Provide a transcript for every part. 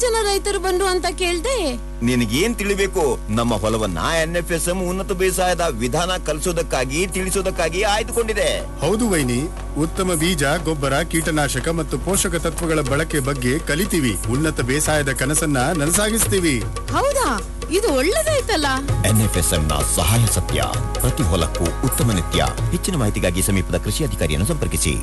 ಜನ ರೈತರು ಬಂದ್ರು ಅಂತ ಕೇಳ್ದೆ ನಿನಗೇನ್ ತಿಳಿಬೇಕು ನಮ್ಮ ಹೊಲವನ್ನ ಎನ್ ಎಫ್ ಎಸ್ ಎಂ ಉನ್ನತ ಬೇಸಾಯದ ವಿಧಾನ ಕಲಿಸೋದಕ್ಕಾಗಿ ತಿಳಿಸೋದಕ್ಕಾಗಿ ಆಯ್ದುಕೊಂಡಿದೆ ಹೌದು ವೈನಿ ಉತ್ತಮ ಬೀಜ ಗೊಬ್ಬರ ಕೀಟನಾಶಕ ಮತ್ತು ಪೋಷಕ ತತ್ವಗಳ ಬಳಕೆ ಬಗ್ಗೆ ಕಲಿತೀವಿ ಉನ್ನತ ಬೇಸಾಯದ ಕನಸನ್ನ ನನಸಾಗಿಸ್ತೀವಿ ಹೌದಾ ಇದು ಒಳ್ಳೇದಾಯ್ತಲ್ಲ ಎನ್ಎಫ್ಎಸ್ಎಂ ನ ಸಹಾಯ ಸತ್ಯ ಪ್ರತಿ ಹೊಲಕ್ಕೂ ಉತ್ತಮ ನಿತ್ಯ ಹೆಚ್ಚಿನ ಮಾಹಿತಿಗಾಗಿ ಸಮೀಪದ ಕೃಷಿ ಅಧಿಕಾರಿಯನ್ನು ಸಂಪರ್ಕಿಸಿ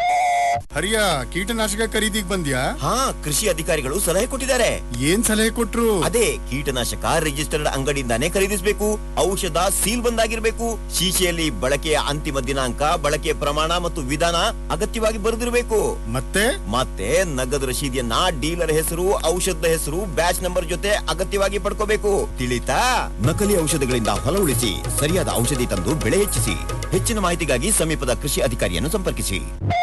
ಹರಿಯ ಕೀಟನಾಶಕ ಖರೀದಿಗ್ ಬಂದ್ಯಾ ಹಾ ಕೃಷಿ ಅಧಿಕಾರಿಗಳು ಸಲಹೆ ಕೊಟ್ಟಿದ್ದಾರೆ ಏನ್ ಸಲಹೆ ಕೊಟ್ರು ಅದೇ ಕೀಟನಾಶಕ ರಿಜಿಸ್ಟರ್ಡ್ ಅಂಗಡಿಯಿಂದಾನೇ ಖರೀದಿಸಬೇಕು ಔಷಧ ಸೀಲ್ ಬಂದಾಗಿರ್ಬೇಕು ಶೀಶೆಯಲ್ಲಿ ಬಳಕೆಯ ಅಂತಿಮ ದಿನಾಂಕ ಬಳಕೆಯ ಪ್ರಮಾಣ ಮತ್ತು ವಿಧಾನ ಅಗತ್ಯವಾಗಿ ಬರೆದಿರಬೇಕು ಮತ್ತೆ ಮತ್ತೆ ನಗದು ರಶೀದಿಯನ್ನ ಡೀಲರ್ ಹೆಸರು ಔಷಧದ ಹೆಸರು ಬ್ಯಾಚ್ ನಂಬರ್ ಜೊತೆ ಅಗತ್ಯವಾಗಿ ಪಡ್ಕೋಬೇಕು ತಿಳಿತಾ ನಕಲಿ ಔಷಧಗಳಿಂದ ಹೊಲ ಉಳಿಸಿ ಸರಿಯಾದ ಔಷಧಿ ತಂದು ಬೆಳೆ ಹೆಚ್ಚಿಸಿ ಹೆಚ್ಚಿನ ಮಾಹಿತಿಗಾಗಿ ಸಮೀಪದ ಕೃಷಿ ಅಧಿಕಾರಿಯನ್ನು ಸಂಪರ್ಕಿಸಿ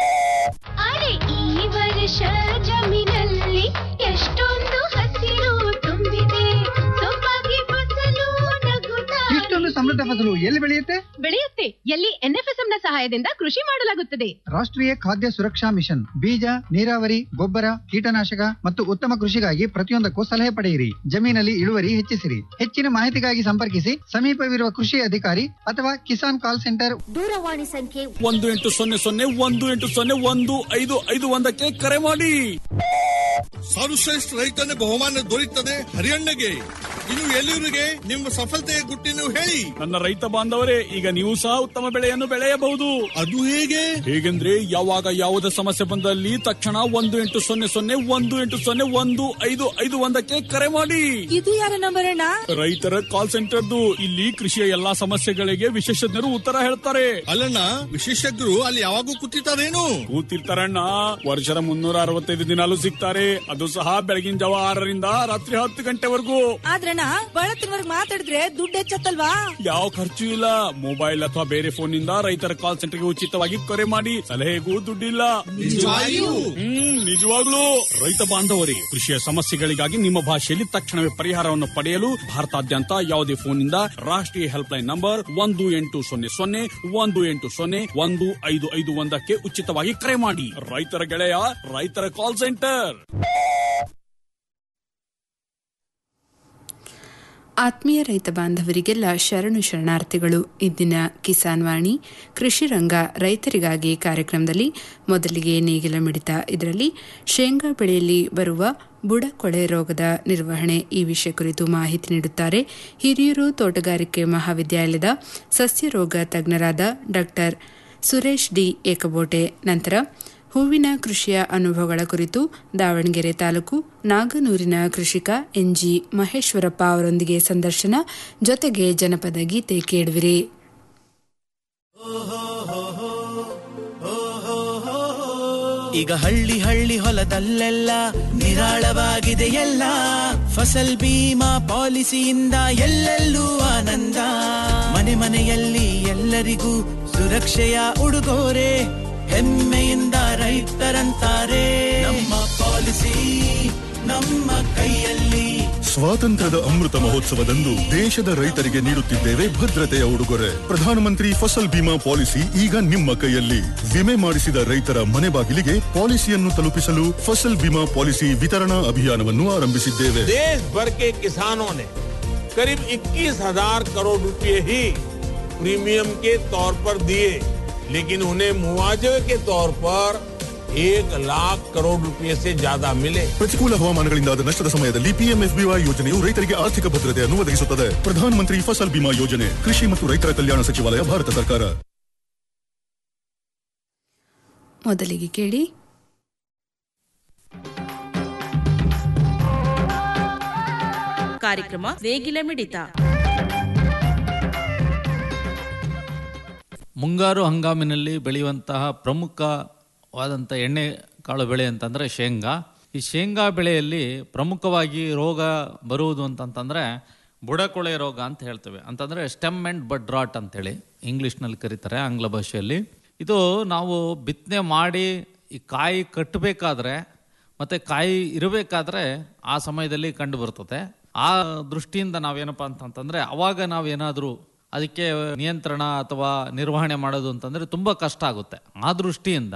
ಅರೆ ಈ ವರ್ಷ ಜಮೀನಲ್ಲಿ ಎಷ್ಟೊಂದು ಹಸಿರು ತುಂಬಿದೆ ಸೊಬಗೆ ಫಸಲು ನಗುತ್ತಾ ಇಷ್ಟೊಂದು ಸಮೃದ್ಧ ಫಸಲು ಎಲ್ಲಿ ಬೆಳೆಯುತ್ತೆ ಬೆಳೆಯುತ್ತೆ ಎಲ್ಲಿ ಎನ್ಎಫ್ಎಸ್ಎಂ ನ ಸಹಾಯದಿಂದ ಕೃಷಿ ಮಾಡಲಾಗುತ್ತದೆ ರಾಷ್ಟ್ರೀಯ ಖಾದ್ಯ ಸುರಕ್ಷಾ ಮಿಷನ್ ಬೀಜ ನೀರಾವರಿ ಗೊಬ್ಬರ ಕೀಟನಾಶಕ ಮತ್ತು ಉತ್ತಮ ಕೃಷಿಗಾಗಿ ಪ್ರತಿಯೊಂದಕ್ಕೂ ಸಲಹೆ ಪಡೆಯಿರಿ ಜಮೀನಲ್ಲಿ ಇಳುವರಿ ಹೆಚ್ಚಿಸಿರಿ ಹೆಚ್ಚಿನ ಮಾಹಿತಿಗಾಗಿ ಸಂಪರ್ಕಿಸಿ ಸಮೀಪವಿರುವ ಕೃಷಿ ಅಧಿಕಾರಿ ಅಥವಾ ಕಿಸಾನ್ ಕಾಲ್ ಸೆಂಟರ್ ದೂರವಾಣಿ ಸಂಖ್ಯೆ ಒಂದು ಎಂಟು ಸೊನ್ನೆ ಸೊನ್ನೆ ಒಂದು ಎಂಟು ಸೊನ್ನೆ ಒಂದು ಐದು ಐದು ಒಂದಕ್ಕೆ ಕರೆ ಮಾಡಿ ಸರ್ವಶ್ರೇಷ್ಠ ರೈತನ ಬಹುಮಾನ ದೊರೆಯುತ್ತದೆ ಹರಿಯಣ್ಣಗೆ ಇನ್ನು ಎಲ್ಲಿವರಿಗೆ ನಿಮ್ಮ ಸಫಲತೆಯ ಗುಟ್ಟಿನ ಹೇಳಿ ನನ್ನ ರೈತ ಬಾಂಧವರೇ ಈಗ ನೀವು ಸಹ ಉತ್ತಮ ಬೆಳೆಯನ್ನು ಬೆಳೆಯಬಹುದು ಅದು ಹೇಗೆ ಹೇಗೆಂದ್ರೆ ಯಾವಾಗ ಯಾವುದೇ ಸಮಸ್ಯೆ ಬಂದಲ್ಲಿ ತಕ್ಷಣ ಒಂದು ಎಂಟು ಸೊನ್ನೆ ಸೊನ್ನೆ ಒಂದು ಎಂಟು ಸೊನ್ನೆ ಒಂದು ಐದು ಐದು ಒಂದಕ್ಕೆ ಕರೆ ಮಾಡಿ ಇದು ಯಾರ ನಂಬರ್ ಅಣ್ಣ ರೈತರ ಕಾಲ್ ಸೆಂಟರ್ದು ಇಲ್ಲಿ ಕೃಷಿಯ ಎಲ್ಲಾ ಸಮಸ್ಯೆಗಳಿಗೆ ವಿಶೇಷಜ್ಞರು ಉತ್ತರ ಹೇಳ್ತಾರೆ ಅಲ್ಲಣ್ಣ ವಿಶೇಷಜ್ಞರು ಅಲ್ಲಿ ಯಾವಾಗೂ ಕೂತಿರ್ತಾರೇನು ಕೂತಿರ್ತಾರಣ್ಣ ವರ್ಷದ ಮುನ್ನೂರ ಅರವತ್ತೈದು ದಿನಾಲು ಸಿಗ್ತಾರೆ ಅದು ಸಹ ಬೆಳಗಿನ ಜಾವ ಆರರಿಂದ ರಾತ್ರಿ ಹತ್ತು ಗಂಟೆವರೆಗೂ ಆದ್ರಣ್ಣ ಬಳತ್ತಿನವರ್ಗ್ ಮಾತಾಡಿದ್ರೆ ದುಡ್ಡು ಹೆಚ್ಚತ್ತಲ್ವಾ ಯಾವ ಖರ್ಚು ಇಲ್ಲ ಮೊಬೈಲ್ ಅಥವಾ ಬೇರೆ ಫೋನ್ ನಿಂದ ರೈತರ ಕಾಲ್ ಸೆಂಟರ್ಗೆ ಉಚಿತವಾಗಿ ಕರೆ ಮಾಡಿ ಸಲಹೆಗೂ ದುಡ್ಡಿಲ್ಲ ಹ್ಮ್ ನಿಜವಾಗ್ಲೂ ರೈತ ಬಾಂಧವರೇ ಕೃಷಿಯ ಸಮಸ್ಯೆಗಳಿಗಾಗಿ ನಿಮ್ಮ ಭಾಷೆಯಲ್ಲಿ ತಕ್ಷಣವೇ ಪರಿಹಾರವನ್ನು ಪಡೆಯಲು ಭಾರತಾದ್ಯಂತ ಯಾವುದೇ ಫೋನ್ ನಿಂದ ರಾಷ್ಟ್ರೀಯ ಹೆಲ್ಪ್ ಲೈನ್ ನಂಬರ್ ಒಂದು ಎಂಟು ಸೊನ್ನೆ ಸೊನ್ನೆ ಒಂದು ಎಂಟು ಸೊನ್ನೆ ಒಂದು ಐದು ಐದು ಒಂದಕ್ಕೆ ಉಚಿತವಾಗಿ ಕರೆ ಮಾಡಿ ರೈತರ ಗೆಳೆಯ ರೈತರ ಕಾಲ್ ಸೆಂಟರ್ ಆತ್ಮೀಯ ರೈತ ಬಾಂಧವರಿಗೆಲ್ಲ ಶರಣು ಶರಣಾರ್ಥಿಗಳು ಇಂದಿನ ಕಿಸಾನ್ ವಾಣಿ ಕೃಷಿ ರಂಗ ರೈತರಿಗಾಗಿ ಕಾರ್ಯಕ್ರಮದಲ್ಲಿ ಮೊದಲಿಗೆ ನೇಗಿಲ ಮಿಡಿತ ಇದರಲ್ಲಿ ಶೇಂಗಾ ಬೆಳೆಯಲ್ಲಿ ಬರುವ ಬುಡ ಕೊಳೆ ರೋಗದ ನಿರ್ವಹಣೆ ಈ ವಿಷಯ ಕುರಿತು ಮಾಹಿತಿ ನೀಡುತ್ತಾರೆ ಹಿರಿಯೂರು ತೋಟಗಾರಿಕೆ ಮಹಾವಿದ್ಯಾಲಯದ ಸಸ್ಯ ರೋಗ ತಜ್ಞರಾದ ಡಾಕ್ಟರ್ ಸುರೇಶ್ ಡಿ ಏಕಬೋಟೆ ನಂತರ ಹೂವಿನ ಕೃಷಿಯ ಅನುಭವಗಳ ಕುರಿತು ದಾವಣಗೆರೆ ತಾಲೂಕು ನಾಗನೂರಿನ ಕೃಷಿಕ ಎನ್ಜಿ ಮಹೇಶ್ವರಪ್ಪ ಅವರೊಂದಿಗೆ ಸಂದರ್ಶನ ಜೊತೆಗೆ ಜನಪದ ಗೀತೆ ಕೇಳುವಿರಿ ಈಗ ಹಳ್ಳಿ ಹಳ್ಳಿ ಹೊಲದಲ್ಲೆಲ್ಲ ನಿರಾಳವಾಗಿದೆ ಎಲ್ಲ ಫಸಲ್ ಬೀಮಾ ಪಾಲಿಸಿಯಿಂದ ಎಲ್ಲೆಲ್ಲೂ ಆನಂದ ಮನೆ ಮನೆಯಲ್ಲಿ ಎಲ್ಲರಿಗೂ ಸುರಕ್ಷೆಯ ಉಡುಗೊರೆ ಹೆಮ್ಮೆಯಿಂದ ರೈತರಂತಾರೆ ನಮ್ಮ ಪಾಲಿಸಿ ನಮ್ಮ ಕೈಯಲ್ಲಿ ಸ್ವಾತಂತ್ರ್ಯದ ಅಮೃತ ಮಹೋತ್ಸವದಂದು ದೇಶದ ರೈತರಿಗೆ ನೀಡುತ್ತಿದ್ದೇವೆ ಭದ್ರತೆಯ ಉಡುಗೊರೆ ಪ್ರಧಾನಮಂತ್ರಿ ಫಸಲ್ ಬಿಮಾ ಪಾಲಿಸಿ ಈಗ ನಿಮ್ಮ ಕೈಯಲ್ಲಿ ವಿಮೆ ಮಾಡಿಸಿದ ರೈತರ ಮನೆ ಬಾಗಿಲಿಗೆ ಪಾಲಿಸಿಯನ್ನು ತಲುಪಿಸಲು ಫಸಲ್ ಬಿಮಾ ಪಾಲಿಸಿ ವಿತರಣಾ ಅಭಿಯಾನವನ್ನು ಆರಂಭಿಸಿದ್ದೇವೆ देश भर के किसानों ने करीब 21,000 करोड़ रुपए ही प्रीमियम के तौर पर दिए लेकिन उन्हें मुआवजे के तौर पर एक लाख करोड़ रुपए से ज्यादा मिले ಪ್ರತಿಕೂಲ ಹವಾಮಾನಗಳಿಂದಾದ ನಷ್ಟದ ಸಮಯದಲ್ಲಿ ಪಿಎಂಎಫ್ಬಿವೈ ಯೋಜನೆಯು ರೈತರಿಗೆ ಆರ್ಥಿಕ ಭದ್ರತೆಯನ್ನು ಒದಗಿಸುತ್ತದೆ ಪ್ರಧಾನಮಂತ್ರಿ ಫಸಲ್ ಬಿಮಾ ಯೋಜನೆ ಕೃಷಿ ಮತ್ತು ರೈತರ ಕಲ್ಯಾಣ ಸಚಿವಾಲಯ ಭಾರತ ಸರ್ಕಾರ ಮೊದಲಿಗೆ ಕೇಳಿ ಕಾರ್ಯಕ್ರಮ ನೇಗಿಲ ಮಿಡಿತ ಮುಂಗಾರು ಹಂಗಾಮಿನಲ್ಲಿ ಬೆಳೆಯುವಂತಹ ಪ್ರಮುಖವಾದಂಥ ಎಣ್ಣೆ ಕಾಳು ಬೆಳೆ ಅಂತಂದರೆ ಶೇಂಗಾ ಈ ಶೇಂಗಾ ಬೆಳೆಯಲ್ಲಿ ಪ್ರಮುಖವಾಗಿ ರೋಗ ಬರುವುದು ಅಂತಂತಂದರೆ ಬುಡಕೊಳೆ ರೋಗ ಅಂತ ಹೇಳ್ತೇವೆ ಅಂತಂದರೆ ಸ್ಟೆಮ್ ಆ್ಯಂಡ್ ಬಡ್ ರಾಟ್ ಅಂತೇಳಿ ಇಂಗ್ಲೀಷ್ನಲ್ಲಿ ಕರೀತಾರೆ ಆಂಗ್ಲ ಭಾಷೆಯಲ್ಲಿ ಇದು ನಾವು ಬಿತ್ತನೆ ಮಾಡಿ ಈ ಕಾಯಿ ಕಟ್ಟಬೇಕಾದ್ರೆ ಮತ್ತು ಕಾಯಿ ಇರಬೇಕಾದ್ರೆ ಆ ಸಮಯದಲ್ಲಿ ಕಂಡು ಬರ್ತದೆ ಆ ದೃಷ್ಟಿಯಿಂದ ನಾವೇನಪ್ಪ ಅಂತಂತಂದರೆ ಅವಾಗ ನಾವೇನಾದರೂ ಅದಕ್ಕೆ ನಿಯಂತ್ರಣ ಅಥವಾ ನಿರ್ವಹಣೆ ಮಾಡೋದು ಅಂತಂದರೆ ತುಂಬ ಕಷ್ಟ ಆಗುತ್ತೆ ಆ ದೃಷ್ಟಿಯಿಂದ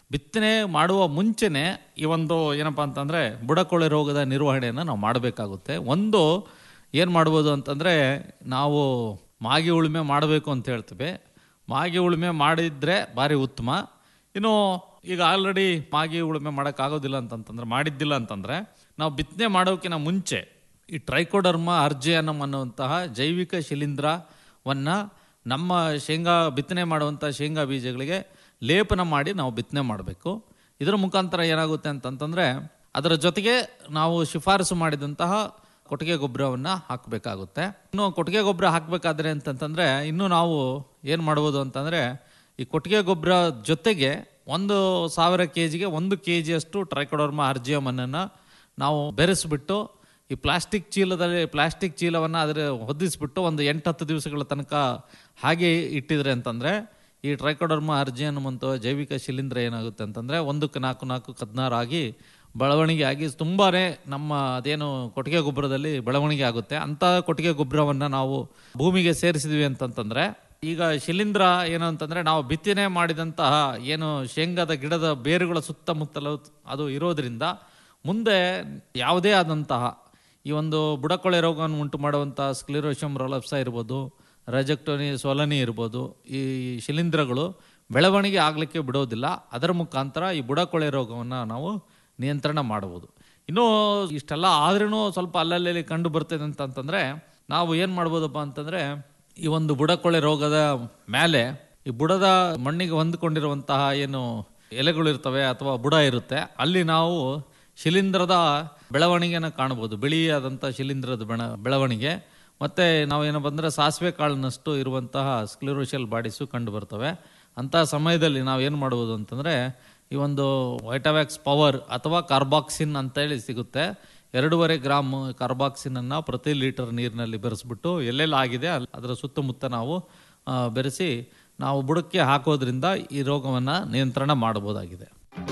ಬಿತ್ತನೆ ಮಾಡುವ ಮುಂಚೆನೆ ಈ ಒಂದು ಏನಪ್ಪ ಅಂತಂದರೆ ಬುಡಕೊಳೆ ರೋಗದ ನಿರ್ವಹಣೆಯನ್ನು ನಾವು ಮಾಡಬೇಕಾಗುತ್ತೆ ಒಂದು ಏನು ಮಾಡ್ಬೋದು ಅಂತಂದರೆ ನಾವು ಮಾಗಿ ಉಳುಮೆ ಮಾಡಬೇಕು ಅಂತ ಹೇಳ್ತೀವಿ ಮಾಗಿ ಉಳುಮೆ ಮಾಡಿದರೆ ಭಾರಿ ಉತ್ತಮ ಇನ್ನು ಈಗ ಆಲ್ರೆಡಿ ಮಾಗಿ ಉಳುಮೆ ಮಾಡೋಕ್ಕಾಗೋದಿಲ್ಲ ಅಂತಂತಂದ್ರೆ ಮಾಡಿದ್ದಿಲ್ಲ ಅಂತಂದರೆ ನಾವು ಬಿತ್ತನೆ ಮಾಡೋಕ್ಕಿಂತ ಮುಂಚೆ ಈ ಟ್ರೈಕೋಡರ್ಮ ಅರ್ಜಿಯನಮ್ ಅನ್ನುವಂತಹ ಜೈವಿಕ ಶಿಲೀಂಧ್ರವನ್ನು ನಮ್ಮ ಶೇಂಗಾ ಬಿತ್ತನೆ ಮಾಡುವಂಥ ಶೇಂಗಾ ಬೀಜಗಳಿಗೆ ಲೇಪನ ಮಾಡಿ ನಾವು ಬಿತ್ತನೆ ಮಾಡಬೇಕು ಇದರ ಮುಖಾಂತರ ಏನಾಗುತ್ತೆ ಅಂತಂತಂದರೆ ಅದರ ಜೊತೆಗೆ ನಾವು ಶಿಫಾರಸು ಮಾಡಿದಂತಹ ಕೊಟ್ಟಿಗೆ ಗೊಬ್ಬರವನ್ನು ಹಾಕಬೇಕಾಗುತ್ತೆ ಇನ್ನು ಕೊಟ್ಟಿಗೆ ಗೊಬ್ಬರ ಹಾಕಬೇಕಾದ್ರೆ ಅಂತಂತಂದರೆ ಇನ್ನು ನಾವು ಏನು ಮಾಡ್ಬೋದು ಅಂತಂದರೆ ಈ ಕೊಟ್ಟಿಗೆ ಗೊಬ್ಬರ ಜೊತೆಗೆ ಒಂದು ಸಾವಿರ ಕೆ ಜಿಗೆ ಒಂದು ಕೆ ಜಿಯಷ್ಟು ಟ್ರೈಕೋಡರ್ಮ ಅರ್ಜಿಯಮನ್ನು ನಾವು ಬೆರೆಸ್ಬಿಟ್ಟು ಈ ಪ್ಲಾಸ್ಟಿಕ್ ಚೀಲದಲ್ಲಿ ಪ್ಲಾಸ್ಟಿಕ್ ಚೀಲವನ್ನು ಅದರ ಹೊದಿಸ್ಬಿಟ್ಟು ಒಂದು ಎಂಟು ಹತ್ತು ದಿವಸಗಳ ತನಕ ಹಾಗೆ ಇಟ್ಟಿದ್ರೆ ಅಂತಂದರೆ ಈ ಟ್ರೈಕೋಡರ್ಮ ಅರ್ಜಿಯನ್ ಮತ್ತು ಜೈವಿಕ ಶಿಲೀಂಧ್ರ ಏನಾಗುತ್ತೆ ಅಂತಂದರೆ ಒಂದಕ್ಕೆ ನಾಲ್ಕು ನಾಲ್ಕು ಹದಿನಾರು ಆಗಿ ಬೆಳವಣಿಗೆ ಆಗಿ ತುಂಬಾ ನಮ್ಮ ಅದೇನು ಕೊಟ್ಟಿಗೆ ಗೊಬ್ಬರದಲ್ಲಿ ಬೆಳವಣಿಗೆ ಆಗುತ್ತೆ ಅಂಥ ಕೊಟ್ಟಿಗೆ ಗೊಬ್ಬರವನ್ನು ನಾವು ಭೂಮಿಗೆ ಸೇರಿಸಿದ್ವಿ ಅಂತಂತಂದರೆ ಈಗ ಶಿಲೀಂಧ್ರ ಏನು ಅಂತಂದರೆ ನಾವು ಬಿತ್ತನೆ ಮಾಡಿದಂತಹ ಏನು ಶೇಂಗಾದ ಗಿಡದ ಬೇರುಗಳ ಸುತ್ತಮುತ್ತಲು ಅದು ಇರೋದ್ರಿಂದ ಮುಂದೆ ಯಾವುದೇ ಆದಂತಹ ಈ ಒಂದು ಬುಡಕೊಳೆ ರೋಗವನ್ನು ಉಂಟು ಮಾಡುವಂಥ ಸ್ಕ್ಲಿರೋಶಮ್ ರೊಲಪ್ಸ ಇರ್ಬೋದು ರಜಕ್ಟೋನಿ ಸೊಲನಿ ಇರ್ಬೋದು ಈ ಶಿಲೀಂಧ್ರಗಳು ಬೆಳವಣಿಗೆ ಆಗಲಿಕ್ಕೆ ಬಿಡೋದಿಲ್ಲ ಅದರ ಮುಖಾಂತರ ಈ ಬುಡಕೊಳೆ ರೋಗವನ್ನು ನಾವು ನಿಯಂತ್ರಣ ಮಾಡ್ಬೋದು ಇನ್ನೂ ಇಷ್ಟೆಲ್ಲ ಆದ್ರೂ ಸ್ವಲ್ಪ ಅಲ್ಲಲ್ಲಿ ಕಂಡು ಬರ್ತಿದೆ ಅಂತಂತಂದರೆ ನಾವು ಏನು ಮಾಡ್ಬೋದಪ್ಪ ಅಂತಂದರೆ ಈ ಒಂದು ಬುಡಕೊಳೆ ರೋಗದ ಮೇಲೆ ಈ ಬುಡದ ಮಣ್ಣಿಗೆ ಹೊಂದಿಕೊಂಡಿರುವಂತಹ ಏನು ಎಲೆಗಳು ಇರ್ತವೆ ಅಥವಾ ಬುಡ ಇರುತ್ತೆ ಅಲ್ಲಿ ನಾವು ಶಿಲೀಂಧ್ರದ ಬೆಳವಣಿಗೆನ ಕಾಣ್ಬೋದು ಬಿಳಿಯಾದಂಥ ಶಿಲೀಂಧ್ರದ ಬೆಳ ಬೆಳವಣಿಗೆ ಮತ್ತು ನಾವೇನು ಬಂದರೆ ಸಾಸಿವೆ ಕಾಳಿನಷ್ಟು ಇರುವಂತಹ ಸ್ಕ್ಲಿರೋಷಿಯಲ್ ಬಾಡೀಸು ಕಂಡು ಬರ್ತವೆ ಅಂಥ ಸಮಯದಲ್ಲಿ ನಾವು ಏನು ಮಾಡ್ಬೋದು ಅಂತಂದರೆ ಈ ಒಂದು ವೈಟವ್ಯಾಕ್ಸ್ ಪವರ್ ಅಥವಾ ಕಾರ್ಬಾಕ್ಸಿನ್ ಅಂತೇಳಿ ಸಿಗುತ್ತೆ ಎರಡೂವರೆ ಗ್ರಾಮ್ ಕಾರ್ಬಾಕ್ಸಿನನ್ನು ಪ್ರತಿ ಲೀಟರ್ ನೀರಿನಲ್ಲಿ ಬೆರೆಸ್ಬಿಟ್ಟು ಎಲ್ಲೆಲ್ಲಿ ಆಗಿದೆ ಅಲ್ಲಿ ಅದರ ಸುತ್ತಮುತ್ತ ನಾವು ಆ, ಬೆರೆಸಿ ನಾವು ಬುಡಕ್ಕೆ ಹಾಕೋದ್ರಿಂದ ಈ ರೋಗವನ್ನು ನಿಯಂತ್ರಣ ಮಾಡಬಹುದಾಗಿದೆ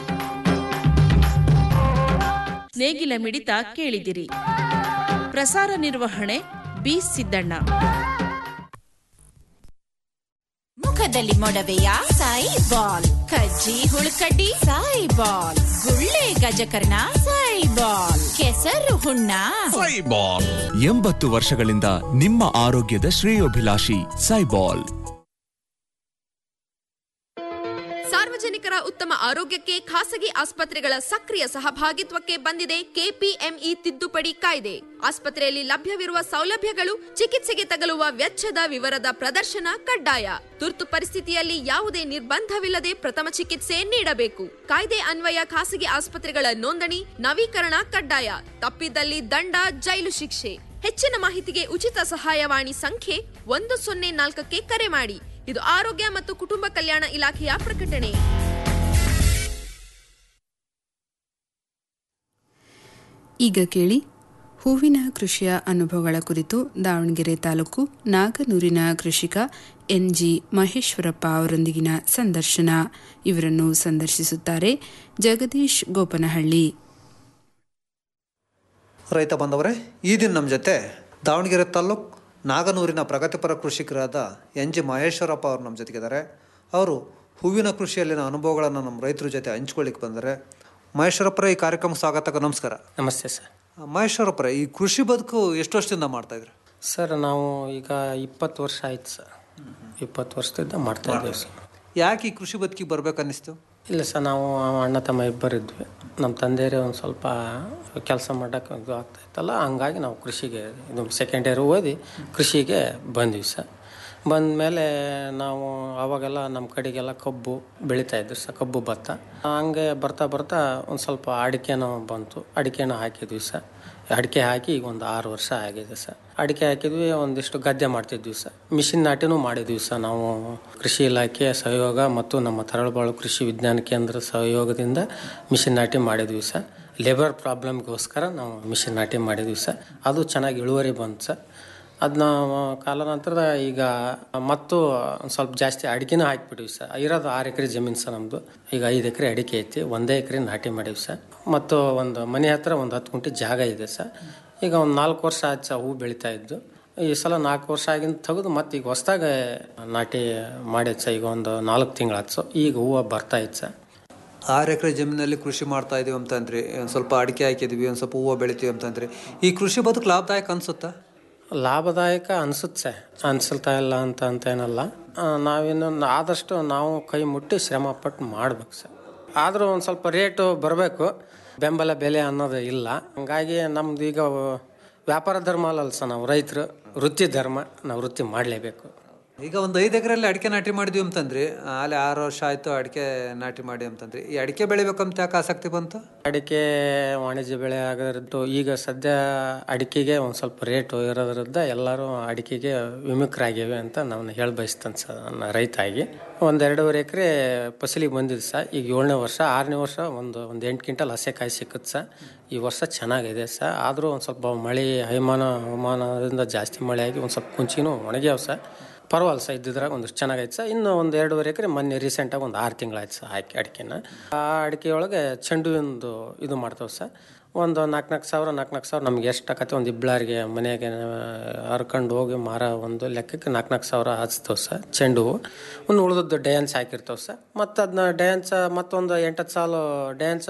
ನೇಗಿಲ ಮಿಡಿತ ಕೇಳಿದಿರಿ ಪ್ರಸಾರ ನಿರ್ವಹಣೆ ಬಿ ಸಿದ್ದಣ್ಣ ಮುಖದಲ್ಲಿ ಮೊಡವೆಯ ಸಾಯಿ ಬಾಲ್ ಕಜ್ಜಿ ಹುಳುಕಡ್ಡಿ ಸಾಯಿ ಬಾಲ್ ಗುಳ್ಳೆ ಗಜಕರ್ಣ ಸಾಯಿ ಬಾಲ್ ಕೆಸರು ಹುಣ್ಣ ಎಂಬತ್ತು ವರ್ಷಗಳಿಂದ ನಿಮ್ಮ ಆರೋಗ್ಯದ ಶ್ರೇಯೋಭಿಲಾಷಿ ಸೈಬಾಲ್ ಸಾರ್ವಜನಿಕರ ಉತ್ತಮ ಆರೋಗ್ಯಕ್ಕೆ ಖಾಸಗಿ ಆಸ್ಪತ್ರೆಗಳ ಸಕ್ರಿಯ ಸಹಭಾಗಿತ್ವಕ್ಕೆ ಬಂದಿದೆ ಕೆಪಿಎಂಇ ತಿದ್ದುಪಡಿ ಕಾಯ್ದೆ ಆಸ್ಪತ್ರೆಯಲ್ಲಿ ಲಭ್ಯವಿರುವ ಸೌಲಭ್ಯಗಳು ಚಿಕಿತ್ಸೆಗೆ ತಗಲುವ ವೆಚ್ಚದ ವಿವರದ ಪ್ರದರ್ಶನ ಕಡ್ಡಾಯ ತುರ್ತು ಪರಿಸ್ಥಿತಿಯಲ್ಲಿ ಯಾವುದೇ ನಿರ್ಬಂಧವಿಲ್ಲದೆ ಪ್ರಥಮ ಚಿಕಿತ್ಸೆ ನೀಡಬೇಕು ಕಾಯ್ದೆ ಅನ್ವಯ ಖಾಸಗಿ ಆಸ್ಪತ್ರೆಗಳ ನೋಂದಣಿ ನವೀಕರಣ ಕಡ್ಡಾಯ ತಪ್ಪಿದ್ದಲ್ಲಿ ದಂಡ ಜೈಲು ಶಿಕ್ಷೆ ಹೆಚ್ಚಿನ ಮಾಹಿತಿಗೆ ಉಚಿತ ಸಹಾಯವಾಣಿ ಸಂಖ್ಯೆ ಒಂದು ಸೊನ್ನೆ ನಾಲ್ಕಕ್ಕೆ ಕರೆ ಮಾಡಿ ಇದು ಆರೋಗ್ಯ ಮತ್ತು ಕುಟುಂಬ ಕಲ್ಯಾಣ ಇಲಾಖೆಯ ಪ್ರಕಟಣೆ ಈಗ ಕೇಳಿ ಹೂವಿನ ಕೃಷಿಯ ಅನುಭವಗಳ ಕುರಿತು ದಾವಣಗೆರೆ ತಾಲೂಕು ನಾಗನೂರಿನ ಕೃಷಿಕ ಎನ್ ಜಿ ಮಹೇಶ್ವರಪ್ಪ ಅವರೊಂದಿಗಿನ ಸಂದರ್ಶನ ಇವರನ್ನು ಸಂದರ್ಶಿಸುತ್ತಾರೆ ಜಗದೀಶ್ ಗೋಪನಹಳ್ಳಿ ರೈತ ಬಾಂಧವರೇ ಈ ದಿನ ನಮ್ಮ ಜೊತೆ ದಾವಣಗೆರೆ ತಾಲ್ಲೂಕು ನಾಗನೂರಿನ ಪ್ರಗತಿಪರ ಕೃಷಿಕರಾದ ಎನ್ ಜಿ ಮಹೇಶ್ವರಪ್ಪ ಅವರು ನಮ್ಮ ಜೊತೆಗಿದ್ದಾರೆ ಅವರು ಹೂವಿನ ಕೃಷಿಯಲ್ಲಿನ ಅನುಭವಗಳನ್ನು ನಮ್ಮ ರೈತರ ಜೊತೆ ಹಂಚ್ಕೊಳ್ಳಿಕ್ಕೆ ಬಂದರೆ ಮಹೇಶ್ವರಪ್ಪರ ಈ ಕಾರ್ಯಕ್ರಮ ಸ್ವಾಗತಕ್ಕೆ ನಮಸ್ಕಾರ ನಮಸ್ತೆ ಸರ್ ಮಹೇಶ್ವರಪ್ಪರ ಈ ಕೃಷಿ ಬದುಕು ಎಷ್ಟು ವರ್ಷದಿಂದ ಮಾಡ್ತಾ ಇದ್ರಿ ಸರ್ ನಾವು ಈಗ ಇಪ್ಪತ್ತು ವರ್ಷ ಆಯ್ತು ಸರ್ ಇಪ್ಪತ್ತು ವರ್ಷದಿಂದ ಮಾಡ್ತಾ ಇದ್ದೀವಿ ಸರ್ ಯಾಕೆ ಈ ಕೃಷಿ ಬದುಕಿಗೆ ಬರ್ಬೇಕು ಅನ್ನಿಸ್ತು ಇಲ್ಲ ಸರ್ ನಾವು ಅಣ್ಣ ತಮ್ಮ ಇಬ್ಬರಿದ್ವಿ ನಮ್ಮ ತಂದೆಯರೇ ಒಂದು ಸ್ವಲ್ಪ ಕೆಲಸ ಮಾಡೋಕೆ ಇದು ಆಗ್ತಾ ಇತ್ತಲ್ಲ ಹಂಗಾಗಿ ನಾವು ಕೃಷಿಗೆ ಇದು ಸೆಕೆಂಡ್ ಇಯರ್ ಓದಿ ಕೃಷಿಗೆ ಬಂದ್ವಿ ಸರ್ ಬಂದಮೇಲೆ ನಾವು ಅವಾಗೆಲ್ಲ ನಮ್ಮ ಕಡೆಗೆಲ್ಲ ಕಬ್ಬು ಬೆಳೀತಾ ಇದ್ವಿ ಸರ್ ಕಬ್ಬು ಭತ್ತ ಹಂಗೆ ಬರ್ತಾ ಬರ್ತಾ ಒಂದು ಸ್ವಲ್ಪ ಅಡಿಕೆನೂ ಬಂತು ಅಡಿಕೆನೂ ಹಾಕಿದ್ವಿ ಸರ್ ಅಡಿಕೆ ಹಾಕಿ ಈಗ ಒಂದು ಆರು ವರ್ಷ ಆಗಿದೆ ಸರ್ ಅಡಿಕೆ ಹಾಕಿದ್ವಿ ಒಂದಿಷ್ಟು ಗದ್ದೆ ಮಾಡ್ತಿದ್ವಿ ಸರ್ ಮಿಷಿನ್ ನಾಟಿನೂ ಮಾಡಿದ್ವಿ ಸರ್ ನಾವು ಕೃಷಿ ಇಲಾಖೆಯ ಸಹಯೋಗ ಮತ್ತು ನಮ್ಮ ತರಳಬಾಳು ಕೃಷಿ ವಿಜ್ಞಾನ ಕೇಂದ್ರ ಸಹಯೋಗದಿಂದ ಮಿಷಿನ್ ನಾಟಿ ಮಾಡಿದ್ವಿ ಸರ್ ಲೇಬರ್ ಪ್ರಾಬ್ಲಮ್ಗೋಸ್ಕರ ನಾವು ಮಿಷಿನ್ ನಾಟಿ ಮಾಡಿದ್ವಿ ಸರ್ ಅದು ಚೆನ್ನಾಗಿ ಇಳುವರಿ ಬಂತು ಸರ್ ಅದನ್ನ ಕಾಲಾನಂತರದ ಈಗ ಮತ್ತು ಒಂದು ಸ್ವಲ್ಪ ಜಾಸ್ತಿ ಅಡಿಕೆನೂ ಹಾಕಿಬಿಟ್ಟಿವಿ ಸರ್ ಇರೋದು ಆರು ಎಕರೆ ಜಮೀನು ಸರ್ ನಮ್ಮದು ಈಗ ಐದು ಎಕರೆ ಅಡಿಕೆ ಐತಿ ಒಂದೇ ಎಕರೆ ನಾಟಿ ಮಾಡೀವಿ ಸರ್ ಮತ್ತು ಒಂದು ಮನೆ ಹತ್ರ ಒಂದು ಹತ್ತು ಗುಂಟೆ ಜಾಗ ಇದೆ ಸರ್ ಈಗ ಒಂದು ನಾಲ್ಕು ವರ್ಷ ಆಯ್ತು ಸರ್ ಹೂ ಬೆಳೀತಾ ಇದ್ದು ಈ ಸಲ ನಾಲ್ಕು ವರ್ಷ ಆಗಿಂದ ತೆಗೆದು ಮತ್ತೆ ಈಗ ಹೊಸ್ದಾಗಿ ನಾಟಿ ಮಾಡೈತೆ ಸರ್ ಈಗ ಒಂದು ನಾಲ್ಕು ತಿಂಗಳಾಯ್ತು ಸೊ ಈಗ ಹೂವು ಬರ್ತಾ ಇತ್ತು ಸರ್ ಆರು ಎಕರೆ ಜಮೀನಲ್ಲಿ ಕೃಷಿ ಮಾಡ್ತಾ ಇದೀವಿ ಅಂತಂದ್ರಿ ಒಂದು ಸ್ವಲ್ಪ ಅಡಿಕೆ ಹಾಕಿದ್ವಿ ಒಂದು ಸ್ವಲ್ಪ ಹೂವು ಬೆಳಿತೀವಿ ಅಂತಂದ್ರಿ ಈ ಕೃಷಿ ಬದುಕು ಲಾಭದಾಯಕ ಅನ್ಸುತ್ತಾ ಲಾಭದಾಯಕ ಅನಿಸುತ್ತೆ ಅನಿಸಲ್ತಾ ಇಲ್ಲ ಅಂತ ಅಂತೇನಲ್ಲ ಆ, ನಾವಿನ್ನು ಆದಷ್ಟು ನಾವು ಕೈ ಮುಟ್ಟಿ ಶ್ರಮ ಪಟ್ಟು ಮಾಡ್ಬೇಕು ಸರ್ ಆದರೂ ಒಂದು ಸ್ವಲ್ಪ ರೇಟು ಬರಬೇಕು ಬೆಂಬಲ ಬೆಲೆ ಅನ್ನೋದು ಇಲ್ಲ ಹಂಗಾಗಿ ನಮ್ದು ಈಗ ವ್ಯಾಪಾರ ಧರ್ಮ ಅಲ್ಲಲ್ಲ ಸರ್ ನಾವು ರೈತರು ವೃತ್ತಿ ಧರ್ಮ ನಾವು ವೃತ್ತಿ ಮಾಡಲೇಬೇಕು ಈಗ ಒಂದು ಐದು ಎಕರೆಯಲ್ಲಿ ಅಡಿಕೆ ನಾಟಿ ಮಾಡಿದ್ವಿ ಅಂತಂದ್ರಿ ಅಲ್ಲಿ ಆರು ವರ್ಷ ಆಯ್ತು ಅಡಿಕೆ ನಾಟಿ ಮಾಡಿ ಅಂತಂದ್ರಿ ಈ ಅಡಿಕೆ ಬೆಳಿಬೇಕಂತ ಯಾಕೆ ಆಸಕ್ತಿ ಬಂತು ಅಡಿಕೆ ವಾಣಿಜ್ಯ ಬೆಳೆ ಆಗೋದ್ರದ್ದು ಈಗ ಸದ್ಯ ಅಡಿಕೆಗೆ ಒಂದು ಸ್ವಲ್ಪ ರೇಟು ಇರೋದ್ರಿಂದ ಎಲ್ಲರೂ ಅಡಿಕೆಗೆ ವಿಮುಖರಾಗಿವೆ ಅಂತ ನಾನು ಹೇಳಿ ಬಯಸ್ತೇನೆ ಸರ್ ನನ್ನ ರೈತ ಆಗಿ ಒಂದು ಎರಡೂವರೆ ಎಕರೆ ಫಸಲಿಗೆ ಬಂದಿದೆ ಸರ್ ಈಗ ಏಳನೇ ವರ್ಷ ಆರನೇ ವರ್ಷ ಒಂದು ಒಂದು ಎಂಟು ಕ್ವಿಂಟಲ್ ಹಸೆಕಾಯಿ ಸಿಕ್ಕುತ್ತೆ ಸರ್ ಈ ವರ್ಷ ಚೆನ್ನಾಗಿದೆ ಸರ್ ಆದರೂ ಒಂದು ಸ್ವಲ್ಪ ಮಳೆ ಹೈಮಾನ ಹವಾಮಾನದಿಂದ ಜಾಸ್ತಿ ಮಳೆ ಆಗಿ ಒಂದು ಸ್ವಲ್ಪ ಕುಂಚಿನೂ ಒಣಗ್ಯಾವ ಸರ್ ಪರವಾಗಿಲ್ಲ ಸರ್ ಇದ್ದಿದ್ರಾಗ ಒಂದಿಷ್ಟು ಚೆನ್ನಾಗೈತೆ ಸರ್ ಇನ್ನು ಒಂದು ಎರಡೂವರೆ ಎಕರೆ ಮೊನ್ನೆ ರೀಸೆಂಟಾಗಿ ಒಂದು ಆರು ತಿಂಗಳಾಯ್ತು ಸರ್ ಹಾಕಿ ಅಡಿಕೆನ ಆ ಅಡಿಕೆ ಒಳಗೆ ಚೆಂಡು ಹೂವಿಂದು ಇದು ಮಾಡ್ತೇವೆ ಸರ್ ಒಂದು ನಾಲ್ಕು ನಾಲ್ಕು ಸಾವಿರ ನಾಲ್ಕು ನಾಲ್ಕು ಸಾವಿರ ನಮ್ಗೆ ಎಷ್ಟು ಆಕತ್ತೆ ಒಂದು ಇಬ್ಬಳಾರಿಗೆ ಮನೆಗೆ ಹರ್ಕೊಂಡು ಹೋಗಿ ಮಾರ ಒಂದು ಲೆಕ್ಕಕ್ಕೆ ನಾಲ್ಕು ನಾಲ್ಕು ಸಾವಿರ ಹಚ್ತೇವೆ ಸರ್ ಚೆಂಡು ಹೂವು ಒಂದು ಉಳಿದದ್ದು ಡ್ಯಾನ್ಸ್ ಹಾಕಿರ್ತೇವೆ ಸರ್ ಮತ್ತು ಅದನ್ನ ಡ್ಯಾನ್ಸ್ ಮತ್ತೊಂದು ಎಂಟತ್ತು ಸಾಲು ಡ್ಯಾನ್ಸ್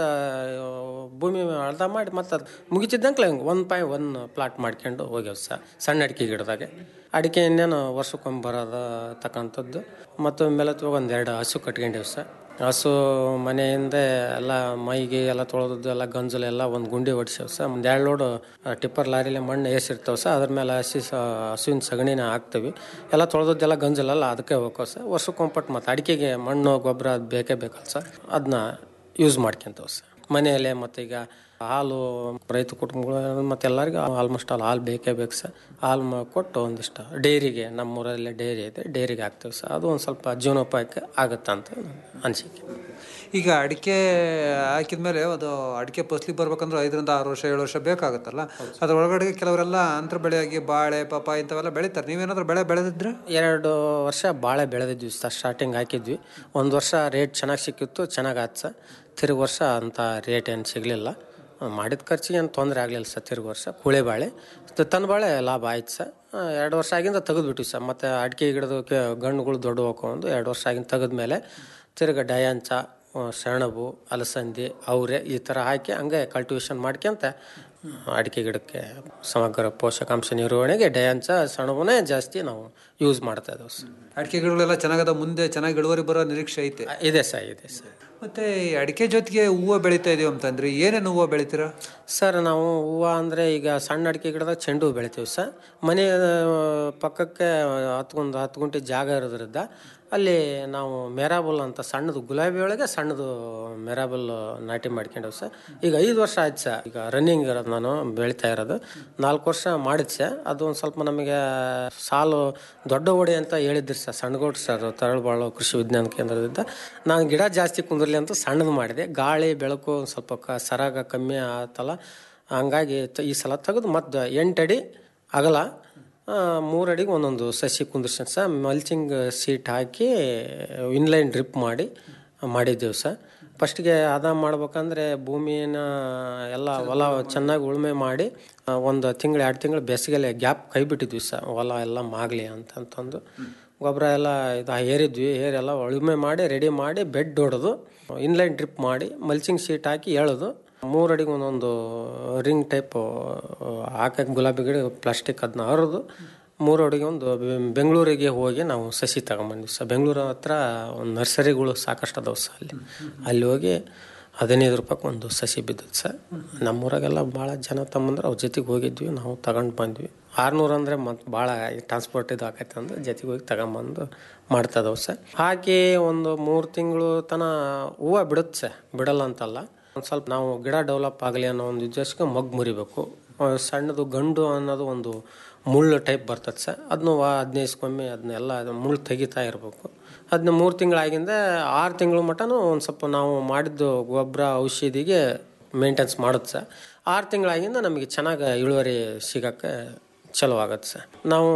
ಭೂಮಿ ಅಳ್ದ ಮಾಡಿ ಮತ್ತು ಅದು ಮುಗಿತಿದ್ದಂಕ್ಲೆ ಹಿಂಗೆ ಒಂದು ಪಾಯಿ ಒಂದು ಪ್ಲಾಟ್ ಮಾಡ್ಕೊಂಡು ಹೋಗ್ಯಾವ ಸರ್ ಸಣ್ಣ ಅಡಿಕೆ ಗಿಡದಾಗೆ ಅಡಿಕೆ ಇನ್ನೇನು ವರ್ಷಕ್ಕೊಮ್ಮೆ ಬರೋದ ತಕ್ಕಂಥದ್ದು ಮತ್ತು ಮೇಲತ್ತು ಒಂದು ಎರಡು ಹಸು ಕಟ್ಕೊಂಡಿವಿ ಸರ್ ಹಸು ಮನೆಯಿಂದ ಎಲ್ಲ ಮೈಗೆ ಎಲ್ಲ ತೊಳೆದದ್ದು ಎಲ್ಲ ಗಂಜಲು ಎಲ್ಲ ಒಂದು ಗುಂಡಿ ಹೊಡ್ಸೇವ್ ಸರ್ ಒಂದು ಎರಡು ಲೋಡು ಟಿಪ್ಪರ್ ಲಾರಿಲಿ ಮಣ್ಣು ಏಸಿರ್ತಾವೆ ಸರ್ ಅದ್ರ ಮೇಲೆ ಹಸಿ ಸ ಹಸುವಿನ ಸಗಣಿನ ಹಾಕ್ತೀವಿ ಎಲ್ಲ ತೊಳೆದದ್ದೆಲ್ಲ ಗಂಜಲೆಲ್ಲ ಅದಕ್ಕೆ ಹೋಗ್ತಾವೆ ಸರ್ ವರ್ಷಕ್ಕೊಂಪಟ್ಟು ಮತ್ತು ಅಡಿಕೆಗೆ ಮಣ್ಣು ಗೊಬ್ಬರ ಅದು ಬೇಕೇ ಬೇಕಲ್ಲ ಸರ್ ಅದನ್ನ ಯೂಸ್ ಮಾಡ್ಕೊಂತೇವೆ ಸರ್ ಮನೆಯಲ್ಲೇ ಮತ್ತು ಈಗ ಹಾಲು ರೈತ ಕುಟುಂಬಗಳು ಮತ್ತು ಎಲ್ಲರಿಗೂ ಆಲ್ಮೋಸ್ಟ್ ಆಲ್ ಹಾಲು ಬೇಕೇ ಬೇಕು ಸರ್ ಹಾಲು ಮ- ಕೊಟ್ಟು ಒಂದಿಷ್ಟು ಡೈರಿಗೆ ನಮ್ಮೂರಲ್ಲಿ ಡೈರಿ ಇದೆ ಡೈರಿಗೆ ಹಾಕ್ತೇವೆ ಸರ್ ಅದು ಒಂದು ಸ್ವಲ್ಪ ಜೀವನೋಪಾಯಕ್ಕೆ ಆಗುತ್ತೆ ಅಂತ ಅನಿಸಿಕೆ ಈಗ ಅಡಿಕೆ ಹಾಕಿದ್ಮೇಲೆ ಅದು ಅಡಿಕೆ ಫಸ್ಲಿಗೆ ಬರ್ಬೇಕಂದ್ರೆ ಐದರಿಂದ ಆರು ವರ್ಷ ಏಳು ವರ್ಷ ಬೇಕಾಗುತ್ತಲ್ಲ ಅದ್ರ ಒಳಗಡೆ ಕೆಲವರೆಲ್ಲ ಅಂತರ ಬೆಳೆಯಾಗಿ ಬಾಳೆ ಪಾಪ ಇಂಥವೆಲ್ಲ ಬೆಳಿತಾರೆ ನೀವೇನಾದ್ರೂ ಬೆಳೆ ಬೆಳೆದಿದ್ರೆ ಎರಡು ವರ್ಷ ಬಾಳೆ ಬೆಳೆದಿದ್ವಿ ಸರ್ ಸ್ಟಾರ್ಟಿಂಗ್ ಹಾಕಿದ್ವಿ ಒಂದು ವರ್ಷ ರೇಟ್ ಚೆನ್ನಾಗಿ ಸಿಕ್ಕಿತ್ತು ಚೆನ್ನಾಗಿ ಆಯ್ತು ಸರ್ ತಿರುಗಿ ವರ್ಷ ಅಂತ ರೇಟ್ ಏನು ಸಿಗಲಿಲ್ಲ ಮಾಡಿದ ಖರ್ಚಿಗೆ ಏನು ತೊಂದರೆ ಆಗಲಿಲ್ಲ ಸರ್ ತಿರುಗಿ ವರ್ಷ ಕೂಳೆ ಬಾಳೆ ತನ್ನ ಬಾಳೆ ಲಾಭ ಆಯ್ತು ಸರ್ ಆ, ಎರಡು ವರ್ಷ ಆಗಿಂದ ತೆಗೆದ್ಬಿಟ್ವಿ ಸರ್ ಮತ್ತು ಅಡಿಕೆ ಗಿಡದಕ್ಕೆ ಗಣ್ಣುಗಳು ದೊಡ್ಡ ಹೋಗ್ಕೊಂಡು ಎರಡು ವರ್ಷ ಆಗಿಂದ ತೆಗೆದ್ಮೇಲೆ ತಿರ್ಗ ಡಯಾಂಚ ಆ, ಸೆಣಬು ಅಲಸಂದಿ ಅವರೆ ಈ ಥರ ಹಾಕಿ ಹಂಗೆ ಕಲ್ಟಿವೇಶನ್ ಮಾಡ್ಕೊಂತ ಅಡಿಕೆ ಗಿಡಕ್ಕೆ ಸಮಗ್ರ ಪೋಷಕಾಂಶ ನಿರ್ವಹಣೆಗೆ ಡಯಾಂಚ ಸೆಣಬುನೇ ಜಾಸ್ತಿ ನಾವು ಯೂಸ್ ಮಾಡ್ತಾ ಇದ್ದೇವೆ ಸರ್ ಅಡಿಕೆ ಗಿಡಗಳೆಲ್ಲ ಚೆನ್ನಾಗದ ಮುಂದೆ ಚೆನ್ನಾಗಿ ಇಳುವರಿ ಬರೋ ನಿರೀಕ್ಷೆ ಐತೆ ಇದೆ ಸರ್ ಇದೆ ಸರ್ ಮತ್ತೆ ಈ ಅಡಿಕೆ ಜೊತೆಗೆ ಹೂವು ಬೆಳಿತಾ ಇದೀವಿ ಅಂತಂದ್ರೆ ಏನೇನು ಹೂವು ಬೆಳಿತೀರಾ ಸರ್ ನಾವು ಹೂವು ಅಂದರೆ ಈಗ ಸಣ್ಣ ಅಡಿಕೆ ಗಿಡದಾಗ ಚೆಂಡು ಹೂ ಬೆಳಿತೀವಿ ಸರ್ ಮನೆ ಆ, ಪಕ್ಕಕ್ಕೆ ಹತ್ಕೊಂದು ಹತ್ತು ಗುಂಟೆ ಜಾಗ ಇರೋದ್ರಿಂದ ಅಲ್ಲಿ ನಾವು ಮೆರಾಬಲ್ ಅಂತ ಸಣ್ಣದು ಗುಲಾಬಿ ಒಳಗೆ ಸಣ್ಣದು ಮೆರಾಬಲ್ ನಾಟಿ ಮಾಡ್ಕೊಂಡೇವು ಸರ್ ಈಗ ಐದು ವರ್ಷ ಆಯ್ತು ಸರ್ ಈಗ ರನ್ನಿಂಗ್ ಇರೋದು ನಾನು ಬೆಳಿತಾ ಇರೋದು ನಾಲ್ಕು ವರ್ಷ ಮಾಡಿದ್ ಸರ್ ಅದು ಒಂದು ಸ್ವಲ್ಪ ನಮಗೆ ಸಾಲು ದೊಡ್ಡ ಹೊಡೆ ಅಂತ ಹೇಳಿದ್ರಿ ಸರ್ ಸಣ್ಣಗೌಡ್ರು ಸರ್ ತರಳಬಾಳು ಕೃಷಿ ವಿಜ್ಞಾನ ಕೇಂದ್ರದಿಂದ ನಾನು ಗಿಡ ಜಾಸ್ತಿ ಕುಂದಿರ್ಲಿ ಅಂತ ಸಣ್ಣದು ಮಾಡಿದೆ ಗಾಳಿ ಬೆಳಕು ಒಂದ್ ಸ್ವಲ್ಪ ಕ ಸರಾಗ ಕಮ್ಮಿ ಆತಲ್ಲ ಹಂಗಾಗಿ ತ- ಈ ಸಲ ತೆಗೆದು ಮತ್ತು ಎಂಟಡಿ ಅಗಲ ಮೂರು ಅಡಿಗೆ ಒಂದೊಂದು ಸಸಿ ಕುಂದಿರ್ಸನ್ ಸರ್ ಮಲ್ಚಿಂಗ್ ಸೀಟ್ ಹಾಕಿ ಇನ್ಲೈನ್ ಡ್ರಿಪ್ ಮಾಡಿ ಮಾಡಿದ್ದೇವೆ ಸರ್ ಫಸ್ಟ್ಗೆ ಅದ ಮಾಡ್ಬೇಕಂದ್ರೆ ಭೂಮಿನ ಎಲ್ಲ ಹೊಲ ಚೆನ್ನಾಗಿ ಉಳುಮೆ ಮಾಡಿ ಆ, ಒಂದು ತಿಂಗಳು ಎರಡು ತಿಂಗಳು ಬೇಸಿಗೆಲೆ ಗ್ಯಾಪ್ ಕೈ ಬಿಟ್ಟಿದ್ವಿ ಸರ್ ಹೊಲ ಎಲ್ಲ ಮಾಗಲಿ ಅಂತಂತಂದು ಗೊಬ್ಬರ ಎಲ್ಲ ಇದು ಏರಿದ್ವಿ ಏರೆಲ್ಲ ಉಳುಮೆ ಮಾಡಿ ರೆಡಿ ಮಾಡಿ ಬೆಡ್ ಹೊಡೆದು ಇನ್ಲೈನ್ ಡ್ರಿಪ್ ಮಾಡಿ ಮಲ್ಚಿಂಗ್ ಶೀಟ್ ಹಾಕಿ ಎಳೆದು ಮೂರು ಅಡಿಗೆ ಒಂದೊಂದು ರಿಂಗ್ ಟೈಪ್ ಹಾಕಕ್ಕೆ ಗುಲಾಬಿ ಗಿಡ ಪ್ಲಾಸ್ಟಿಕ್ ಅದನ್ನ ಹರಿದು ಮೂರು ಅಡಿಗೆ ಒಂದು ಬೆ- ಬೆಂಗಳೂರಿಗೆ ಹೋಗಿ ನಾವು ಸಸಿ ತಗೊಂಬಂದ್ವಿ ಸರ್ ಬೆಂಗಳೂರು ಹತ್ರ ಒಂದು ನರ್ಸರಿಗಳು ಸಾಕಷ್ಟು ಅದಾವೆ ಸರ್ ಅಲ್ಲಿ ಅಲ್ಲಿ ಹೋಗಿ ಹದಿನೈದು ರೂಪಾಯಿಗೆ ಒಂದು ಸಸಿ ಬಿದ್ದದ್ದು ಸರ್ ನಮ್ಮೂರಾಗೆಲ್ಲ ಭಾಳ ಜನ ತಮ್ಮಂದ್ರೆ ಅವ್ರ ಜೊತೆಗೆ ಹೋಗಿದ್ವಿ ನಾವು ತಗೊಂಡು ಬಂದ್ವಿ ಆರ್ನೂರು ಅಂದರೆ ಮತ್ತು ಭಾಳ ಟ್ರಾನ್ಸ್ಪೋರ್ಟ್ ಇದು ಆಕೈತೆ ಅಂದ್ರೆ ಜೊತೆಗೆ ಹೋಗಿ ತಗೊಂಬಂದು ಮಾಡ್ತಾ ಇದಾವೆ ಸರ್ ಹಾಕಿ ಒಂದು ಮೂರು ತಿಂಗಳು ತನ ಹೂವು ಬಿಡುತ್ತೆ ಸರ್ ಬಿಡಲ್ಲ ಅಂತಲ್ಲ ಒಂದು ಸ್ವಲ್ಪ ನಾವು ಗಿಡ ಡೆವಲಪ್ ಆಗಲಿ ಅನ್ನೋ ಒಂದು ಉದ್ದೇಶಕ್ಕೆ ಮಗ್ ಮುರಿಬೇಕು ಆ, ಸಣ್ಣದು ಗಂಡು ಅನ್ನೋದು ಒಂದು ಮುಳ್ಳು ಟೈಪ್ ಬರ್ತದೆ ಸರ್ ಅದನ್ನು ಹದಿನೈಸ್ಕೊಮ್ಮೆ ಅದನ್ನೆಲ್ಲ ಅದು ಮುಳ್ಳು ತೆಗಿತಾ ಇರಬೇಕು ಅದನ್ನ ಮೂರು ತಿಂಗಳಾಗಿಂದ ಆರು ತಿಂಗಳ ಮಟನೂ ಒಂದು ಸ್ವಲ್ಪ ನಾವು ಮಾಡಿದ್ದು ಗೊಬ್ಬರ ಔಷಧಿಗೆ ಮೇಂಟೆನ್ಸ್ ಮಾಡುತ್ತೆ ಸರ್ ಆರು ತಿಂಗಳಾಗಿಂದ ನಮಗೆ ಚೆನ್ನಾಗಿ ಇಳುವರಿ ಸಿಗೋಕ್ಕೆ ಚಲೋ ಆಗತ್ತೆ ಸರ್ ನಾವು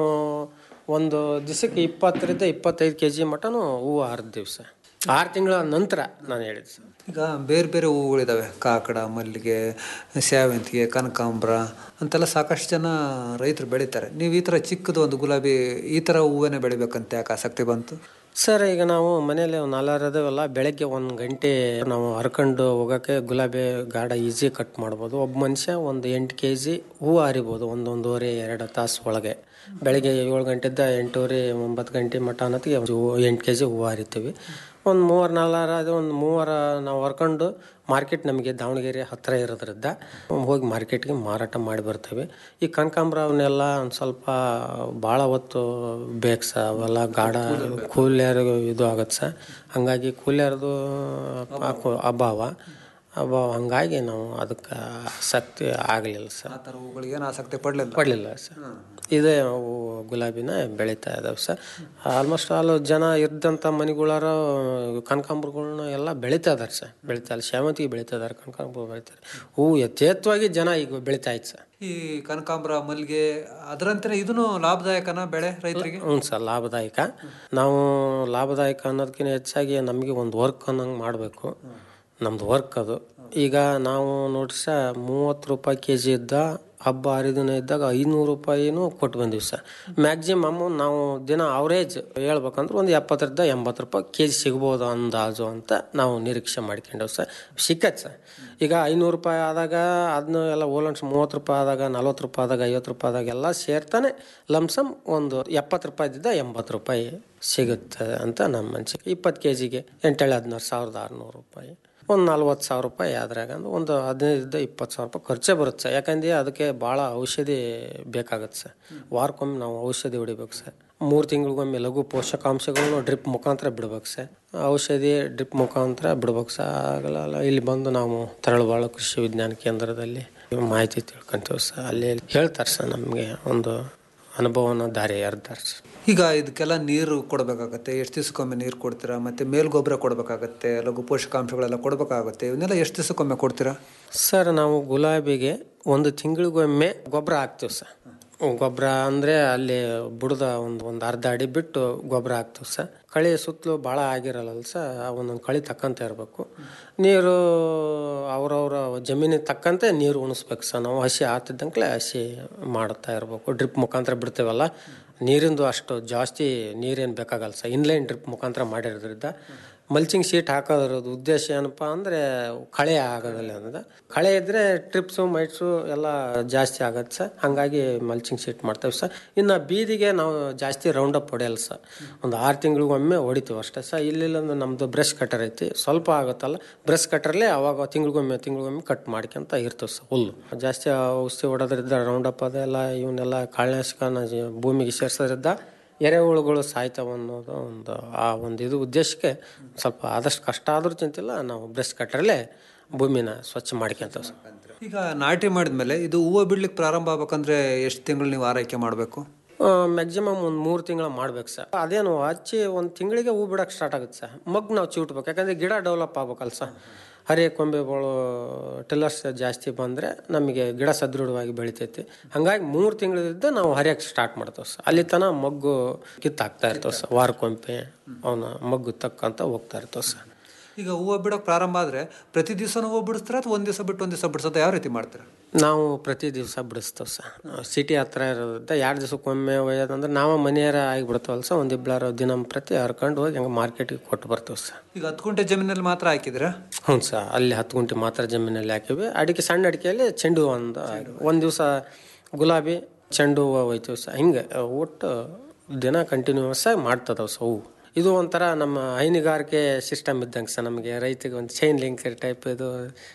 ಒಂದು ದಿವಸಕ್ಕೆ ಇಪ್ಪತ್ತರಿಂದ ಇಪ್ಪತ್ತೈದು ಕೆ ಜಿ ಮಟನೂ ಹೂವು ಹರಿದ್ದೀವಿ ಸರ್ ಆರು ತಿಂಗಳ ನಂತರ ನಾನು ಹೇಳಿದ್ದು ಸರ್ ಈಗ ಬೇರೆ ಬೇರೆ ಹೂವುಗಳಿದಾವೆ ಕಾಕಡ ಮಲ್ಲಿಗೆ ಸೇವಂತಿಗೆ ಕನಕಾಂಬರ ಅಂತೆಲ್ಲ ಸಾಕಷ್ಟು ಜನ ರೈತರು ಬೆಳೀತಾರೆ ನೀವು ಈ ಥರ ಚಿಕ್ಕದು ಒಂದು ಗುಲಾಬಿ ಈ ಥರ ಹೂವನ್ನೇ ಬೆಳಿಬೇಕಂತ ಯಾಕೆ ಆಸಕ್ತಿ ಬಂತು ಸರ್ ಈಗ ನಾವು ಮನೇಲಿ ನಾಲ್ವರದವಲ್ಲ ಬೆಳಗ್ಗೆ ಒಂದು ಗಂಟೆ ನಾವು ಹರ್ಕೊಂಡು ಹೋಗೋಕ್ಕೆ ಗುಲಾಬಿ ಗಾಢ ಈಸಿ ಕಟ್ ಮಾಡ್ಬೋದು ಒಬ್ಬ ಮನುಷ್ಯ ಒಂದು ಎಂಟು ಕೆ ಜಿ ಹೂವು ಹರಿಬೋದು ಒಂದು ಒಂದೂವರೆ ಎರಡು ತಾಸು ಒಳಗೆ ಬೆಳಗ್ಗೆ ಏಳು ಗಂಟೆಯಿಂದ ಎಂಟೂವರೆ ಒಂಬತ್ತು ಗಂಟೆ ಮಟ್ಟ ಅನ್ನೋತ್ತಿಗೆ ಎಂಟು ಕೆ ಜಿ ಹೂವು ಹರಿತೀವಿ ಒಂದು ಮೂವರು ನಾಲ್ವರ ಅದು ಒಂದು ಮೂವರ ನಾವು ಹರ್ಕೊಂಡು ಮಾರ್ಕೆಟ್ ನಮಗೆ ದಾವಣಗೆರೆ ಹತ್ತಿರ ಇರೋದ್ರಿಂದ ಹೋಗಿ ಮಾರ್ಕೆಟ್ಗೆ ಮಾರಾಟ ಮಾಡಿ ಬರ್ತೀವಿ ಈ ಕನಕಾಂಬರ ಅವನ್ನೆಲ್ಲ ಒಂದು ಸ್ವಲ್ಪ ಭಾಳ ಹೊತ್ತು ಬೇಕು ಸ ಅವೆಲ್ಲ ಗಾಢ ಕೂಲಿಯರ್ ಇದು ಆಗತ್ತೆ ಸ ಹಂಗಾಗಿ ಕೂಲಿಯರ್ದು ಅಭಾವ ಅಭಾವ ಹಂಗಾಗಿ ನಾವು ಅದಕ್ಕೆ ಆಸಕ್ತಿ ಆಗಲಿಲ್ಲ ಸರ್ ಆ ಥರ ಹೂಗಳಿಗೆ ಏನು ಆಸಕ್ತಿ ಪಡಲಿಲ್ಲ ಪಡಲಿಲ್ಲ ಸರ್ ಇದೇ ಹೂವು ಗುಲಾಬಿನ ಬೆಳೀತಾ ಇದಾವೆ ಸರ್ ಆಲ್ಮೋಸ್ಟ್ ಆಲ್ ಜನ ಇದ್ದಂಥ ಮನೆಗಳಾರ ಕನಕಾಂಬರಗಳ್ನ ಎಲ್ಲ ಬೆಳೀತಾ ಇದಾರೆ ಸರ್ ಬೆಳೀತಾ ಇಲ್ಲ ಸೇವಂತಿಗೆ ಬೆಳೀತಾ ಇದಾರೆ ಕನಕಾಂಬರ ಬೆಳೀತಾರೆ ಹೂವು ಯಥೇಚ್ಛವಾಗಿ ಜನ ಈಗ ಬೆಳೀತಾ ಇತ್ತು ಸರ್ ಈ ಕನಕಾಂಬರ ಮಲ್ಲಿಗೆ ಅದರಂತೆ ಇದನ್ನು ಲಾಭದಾಯಕನ ಬೆಳೆ ರೈತರಿಗೆ ಹ್ಞೂ ಸರ್ ಲಾಭದಾಯಕ ನಾವು ಲಾಭದಾಯಕ ಅನ್ನೋದಕ್ಕಿಂತ ಹೆಚ್ಚಾಗಿ ನಮಗೆ ಒಂದು ವರ್ಕ್ ಅನ್ನಂಗೆ ಮಾಡಬೇಕು ನಮ್ದು ವರ್ಕ್ ಅದು ಈಗ ನಾವು ನೋಡಿ ಸ ಮೂವತ್ತು ರೂಪಾಯಿ ಕೆ ಜಿ ಇದ್ದ ಹಬ್ಬ ಹರಿದಿನ ಇದ್ದಾಗ ಐನೂರು ರೂಪಾಯಿನೂ ಕೊಟ್ಟು ಬಂದೀವಿ ಸರ್ ಮ್ಯಾಕ್ಸಿಮಮ್ ನಾವು ದಿನ ಅವರೇಜ್ ಹೇಳ್ಬೇಕಂದ್ರೆ ಒಂದು ಎಪ್ಪತ್ತರಿಂದ ಎಂಬತ್ತು ರೂಪಾಯಿ ಕೆ ಜಿ ಸಿಗ್ಬೋದು ಅಂದಾಜು ಅಂತ ನಾವು ನಿರೀಕ್ಷೆ ಮಾಡ್ಕೊಂಡೇವು ಸರ್ ಸಿಕ್ಕತ್ತೆ ಸರ್ ಈಗ ಐನೂರು ರೂಪಾಯಿ ಆದಾಗ ಅದನ್ನ ಎಲ್ಲ ಓಲನ್ಸ್ ಮೂವತ್ತು ರೂಪಾಯಿ ಆದಾಗ ನಲ್ವತ್ತು ರೂಪಾಯಿ ಆದಾಗ ಐವತ್ತು ರೂಪಾಯಿ ಆದಾಗ ಎಲ್ಲ ಸೇರ್ತಾನೆ ಲಮ್ಸಮ್ ಒಂದು ಎಪ್ಪತ್ತು ರೂಪಾಯಿದಿಂದ ಎಂಬತ್ತು ರೂಪಾಯಿ ಸಿಗುತ್ತೆ ಅಂತ ನಮ್ಮ ಮನ್ಸಿಗೆ ಇಪ್ಪತ್ತು ಕೆ ಜಿಗೆ ಎಂಟೇಳು ಹದಿನಾರು ಸಾವಿರದ ಆರುನೂರು ರೂಪಾಯಿ ಒಂದು ನಲ್ವತ್ತು ಸಾವಿರ ರೂಪಾಯಿ ಆದ್ರಾಗ ಅಂದ್ರೆ ಒಂದು ಹದಿನೈದರಿಂದ ಇಪ್ಪತ್ತು ಸಾವಿರ ರೂಪಾಯಿ ಖರ್ಚೇ ಬರುತ್ತೆ ಸರ್ ಯಾಕಂದ್ರೆ ಅದಕ್ಕೆ ಭಾಳ ಔಷಧಿ ಬೇಕಾಗತ್ತೆ ಸರ್ ವಾರಕ್ಕೊಮ್ಮೆ ನಾವು ಔಷಧಿ ಹೊಡಿಬೇಕು ಸರ್ ಮೂರು ತಿಂಗಳಿಗೊಮ್ಮೆ ಲಘು ಪೋಷಕಾಂಶಗಳನ್ನು ಡ್ರಿಪ್ ಮುಖಾಂತರ ಬಿಡ್ಬೇಕು ಸರ್ ಔಷಧಿ ಡ್ರಿಪ್ ಮುಖಾಂತರ ಬಿಡ್ಬೇಕು ಸರ್ ಆಗಲ್ಲ ಇಲ್ಲಿ ಬಂದು ನಾವು ತರಳಬಾಳು ಕೃಷಿ ವಿಜ್ಞಾನ ಕೇಂದ್ರದಲ್ಲಿ ಮಾಹಿತಿ ತಿಳ್ಕೊಂತೀವಿ ಸರ್ ಅಲ್ಲಿ ಹೇಳ್ತಾರೆ ಸರ್ ನಮಗೆ ಒಂದು ಅನುಭವನ ದಾರಿ ಎರ್ದಾರೆ ಸರ್ ಈಗ ಇದಕ್ಕೆಲ್ಲ ನೀರು ಕೊಡಬೇಕಾಗತ್ತೆ ಎಷ್ಟು ದಿವಸಕ್ಕೊಮ್ಮೆ ನೀರು ಕೊಡ್ತೀರಾ ಮತ್ತೆ ಮೇಲ್ಗೊಬ್ಬರ ಕೊಡಬೇಕಾಗತ್ತೆ ಲಘು ಪೋಷಕಾಂಶಗಳೆಲ್ಲ ಕೊಡಬೇಕಾಗತ್ತೆ ಇವನ್ನೆಲ್ಲ ಎಷ್ಟು ದಿವಸಕ್ಕೊಮ್ಮೆ ಕೊಡ್ತೀರಾ ಸರ್ ನಾವು ಗುಲಾಬಿಗೆ ಒಂದು ತಿಂಗಳಿಗೊಮ್ಮೆ ಗೊಬ್ಬರ ಹಾಕ್ತೀವಿ ಸರ್ ಗೊಬ್ಬರ ಅಂದರೆ ಅಲ್ಲಿ ಬುಡದ ಒಂದು ಒಂದು ಅರ್ಧ ಅಡಿ ಬಿಟ್ಟು ಗೊಬ್ಬರ ಹಾಕ್ತೀವಿ ಸರ್ ಕಳೆ ಸುತ್ತಲೂ ಭಾಳ ಆಗಿರಲ್ಲ ಸರ್ ಒಂದೊಂದು ಕಳೆ ತಕ್ಕಂತ ಇರಬೇಕು ನೀರು ಅವ್ರವ್ರ ಜಮೀನಿಗೆ ತಕ್ಕಂತೆ ನೀರು ಉಣಿಸ್ಬೇಕು ಸರ್ ನಾವು ಹಸಿ ಆತಿದ್ದಂಕ್ಲೆ ಹಸಿ ಮಾಡ್ತಾ ಇರಬೇಕು ಡ್ರಿಪ್ ಮುಖಾಂತರ ಬಿಡ್ತೇವಲ್ಲ ನೀರಿಂದು ಅಷ್ಟು ಜಾಸ್ತಿ ನೀರೇನು ಬೇಕಾಗಲ್ಲ ಸರ್ ಇನ್ಲೈನ್ ಡ್ರಿಪ್ ಮುಖಾಂತರ ಮಾಡಿರೋದ್ರಿಂದ ಮಲ್ಚಿಂಗ್ ಶೀಟ್ ಹಾಕೋದ್ರದ್ದು ಉದ್ದೇಶ ಏನಪ್ಪ ಅಂದರೆ ಕಳೆ ಆಗೋದಿಲ್ಲ ಅನ್ನೋದು ಕಳೆ ಇದ್ದರೆ ಟ್ರಿಪ್ಸು ಮೈಟ್ಸು ಎಲ್ಲ ಜಾಸ್ತಿ ಆಗತ್ತೆ ಸರ್ ಹಾಗಾಗಿ ಮಲ್ಚಿಂಗ್ ಶೀಟ್ ಮಾಡ್ತೇವೆ ಸರ್ ಇನ್ನು ಬೀದಿಗೆ ನಾವು ಜಾಸ್ತಿ ರೌಂಡ್ ಅಪ್ ಹೊಡೆಯಲ್ಲ ಸರ್ ಒಂದು ಆರು ತಿಂಗಳಿಗೊಮ್ಮೆ ಹೊಡಿತೀವಿ ಅಷ್ಟೇ ಸರ್ ಇಲ್ಲಿಲ್ಲಂದ್ರೆ ನಮ್ಮದು ಬ್ರಷ್ ಕಟರ್ ಐತಿ ಸ್ವಲ್ಪ ಆಗುತ್ತಲ್ಲ ಬ್ರಷ್ ಕಟರ್ಲೇ ಅವಾಗ ತಿಂಗಳಿಗೊಮ್ಮೆ ತಿಂಗಳಿಗೊಮ್ಮೆ ಕಟ್ ಮಾಡ್ಕೊಂತ ಇರ್ತೀವಿ ಸರ್ ಹುಲ್ಲು ಜಾಸ್ತಿ ಔಷಧಿ ಹೊಡೋದ್ರಿಂದ ರೌಂಡ್ ಅಪ್ ಅದೆಲ್ಲ ಇವನ್ನೆಲ್ಲ ಕಾಳನಾಶಕನ ಭೂಮಿಗೆ ಸೇರಿಸೋದ್ರಿಂದ ಎರೆಹುಳುಗಳು ಸಾಯ್ತಾವ ಅನ್ನೋದು ಒಂದು ಆ ಒಂದು ಇದು ಉದ್ದೇಶಕ್ಕೆ ಸ್ವಲ್ಪ ಆದಷ್ಟು ಕಷ್ಟ ಆದ್ರೂ ಚಿಂತಿಲ್ಲ ನಾವು ಬ್ರಷ್ ಕಟ್ಟರಲ್ಲೇ ಭೂಮಿನ ಸ್ವಚ್ಛ ಮಾಡ್ಕೊಂತೇವೆ ಸರ್ ಈಗ ನಾಟಿ ಮಾಡಿದ್ಮೇಲೆ ಇದು ಹೂವು ಬಿಡ್ಲಿಕ್ಕೆ ಪ್ರಾರಂಭ ಆಗ್ಬೇಕಂದ್ರೆ ಎಷ್ಟು ತಿಂಗಳು ನೀವು ಆರೈಕೆ ಮಾಡಬೇಕು ಮ್ಯಾಕ್ಸಿಮಮ್ ಒಂದು ಮೂರು ತಿಂಗಳ ಮಾಡ್ಬೇಕು ಸರ್ ಅದೇನು ಹಚ್ಚಿ ಒಂದು ತಿಂಗಳಿಗೆ ಹೂ ಬಿಡಕ್ಕೆ ಸ್ಟಾರ್ಟ್ ಆಗುತ್ತೆ ಸರ್ ಮಗ್ ನಾವು ಚಿಟ್ಬೇಕು ಯಾಕಂದರೆ ಗಿಡ ಡೆವಲಪ್ ಆಗ್ಬೇಕಲ್ಲ ಸರ್ ಹರಿಯ ಕೊಂಬೆಗಳು ಟಿಲ್ಲರ್ಸ್ ಜಾಸ್ತಿ ಬಂದರೆ ನಮಗೆ ಗಿಡ ಸದೃಢವಾಗಿ ಬೆಳಿತೈತಿ ಹಂಗಾಗಿ ಮೂರು ತಿಂಗಳಿದ್ದ ನಾವು ಹರಿಯಕ್ಕೆ ಸ್ಟಾರ್ಟ್ ಮಾಡ್ತೇವೆ ಸರ್ ಅಲ್ಲಿ ತನಕ ಮಗ್ಗು ಕಿತ್ತಾಕ್ತಾ ಇರ್ತೇವೆ ಸರ್ ವಾರಕ್ಕೊಂಪೆ ಅವನ್ನ ಮಗ್ಗು ತಕ್ಕಂತ ಹೋಗ್ತಾ ಇರ್ತೇವೆ ಸರ್ ಈಗ ಹೂವು ಬಿಡೋಕೆ ಪ್ರಾರಂಭ ಆದರೆ ಪ್ರತಿ ದಿವಸನೂ ಹೂವು ಬಿಡಿಸ್ತೀರಾ ಅಥವಾ ಒಂದು ದಿವಸ ಬಿಟ್ಟು ಒಂದು ದಿವಸ ಬಿಡಿಸೋದು ಯಾವ ರೀತಿ ಮಾಡ್ತೀರಾ ನಾವು ಪ್ರತಿ ದಿವಸ ಬಿಡಿಸ್ತೇವೆ ಸರ್ ಸಿಟಿ ಹತ್ರ ಇರೋದ್ರಿಂದ ಎರಡು ದಿವಸಕ್ಕೊಮ್ಮೆ ಒಯ್ಯೋದಂದ್ರೆ ನಾವು ಮನೆಯಾರ ಆಗಿಬಿಡ್ತೇವಲ್ಲ ಸರ್ ಒಂದು ಇಬ್ಬರು ದಿನ ಪ್ರತಿ ಹರ್ಕೊಂಡು ಹೋಗಿ ಹಂಗೆ ಮಾರ್ಕೆಟಿಗೆ ಕೊಟ್ಟು ಬರ್ತೇವೆ ಸರ್ ಈಗ ಹತ್ತು ಗುಂಟೆ ಜಮೀನಲ್ಲಿ ಮಾತ್ರ ಹಾಕಿದ್ರಾ ಹ್ಞೂ ಸರ್ ಅಲ್ಲಿ ಹತ್ತು ಗುಂಟೆ ಮಾತ್ರ ಜಮೀನಲ್ಲಿ ಹಾಕಿವಿ ಅಡಿಕೆ ಸಣ್ಣ ಅಡಿಕೆಯಲ್ಲಿ ಚೆಂಡು ಹೂವು ಒಂದು ಒಂದು ದಿವಸ ಗುಲಾಬಿ ಚೆಂಡು ಹೂವು ಹೋಯ್ತೀವಿ ಸರ್ ಹಿಂಗೆ ಒಟ್ಟು ದಿನ ಕಂಟಿನ್ಯೂಸ್ ಆಗಿ ಮಾಡ್ತದವು ಸರ್ ಹೂವು ಇದು ಒಂಥರ ನಮ್ಮ ಹೈನುಗಾರಿಕೆ ಸಿಸ್ಟಮ್ ಇದ್ದಂಗೆ ಸರ್ ನಮಗೆ ರೈತಗೆ ಒಂದು ಚೈನ್ ಲಿಂಕ್ ಟೈಪ್ ಇದು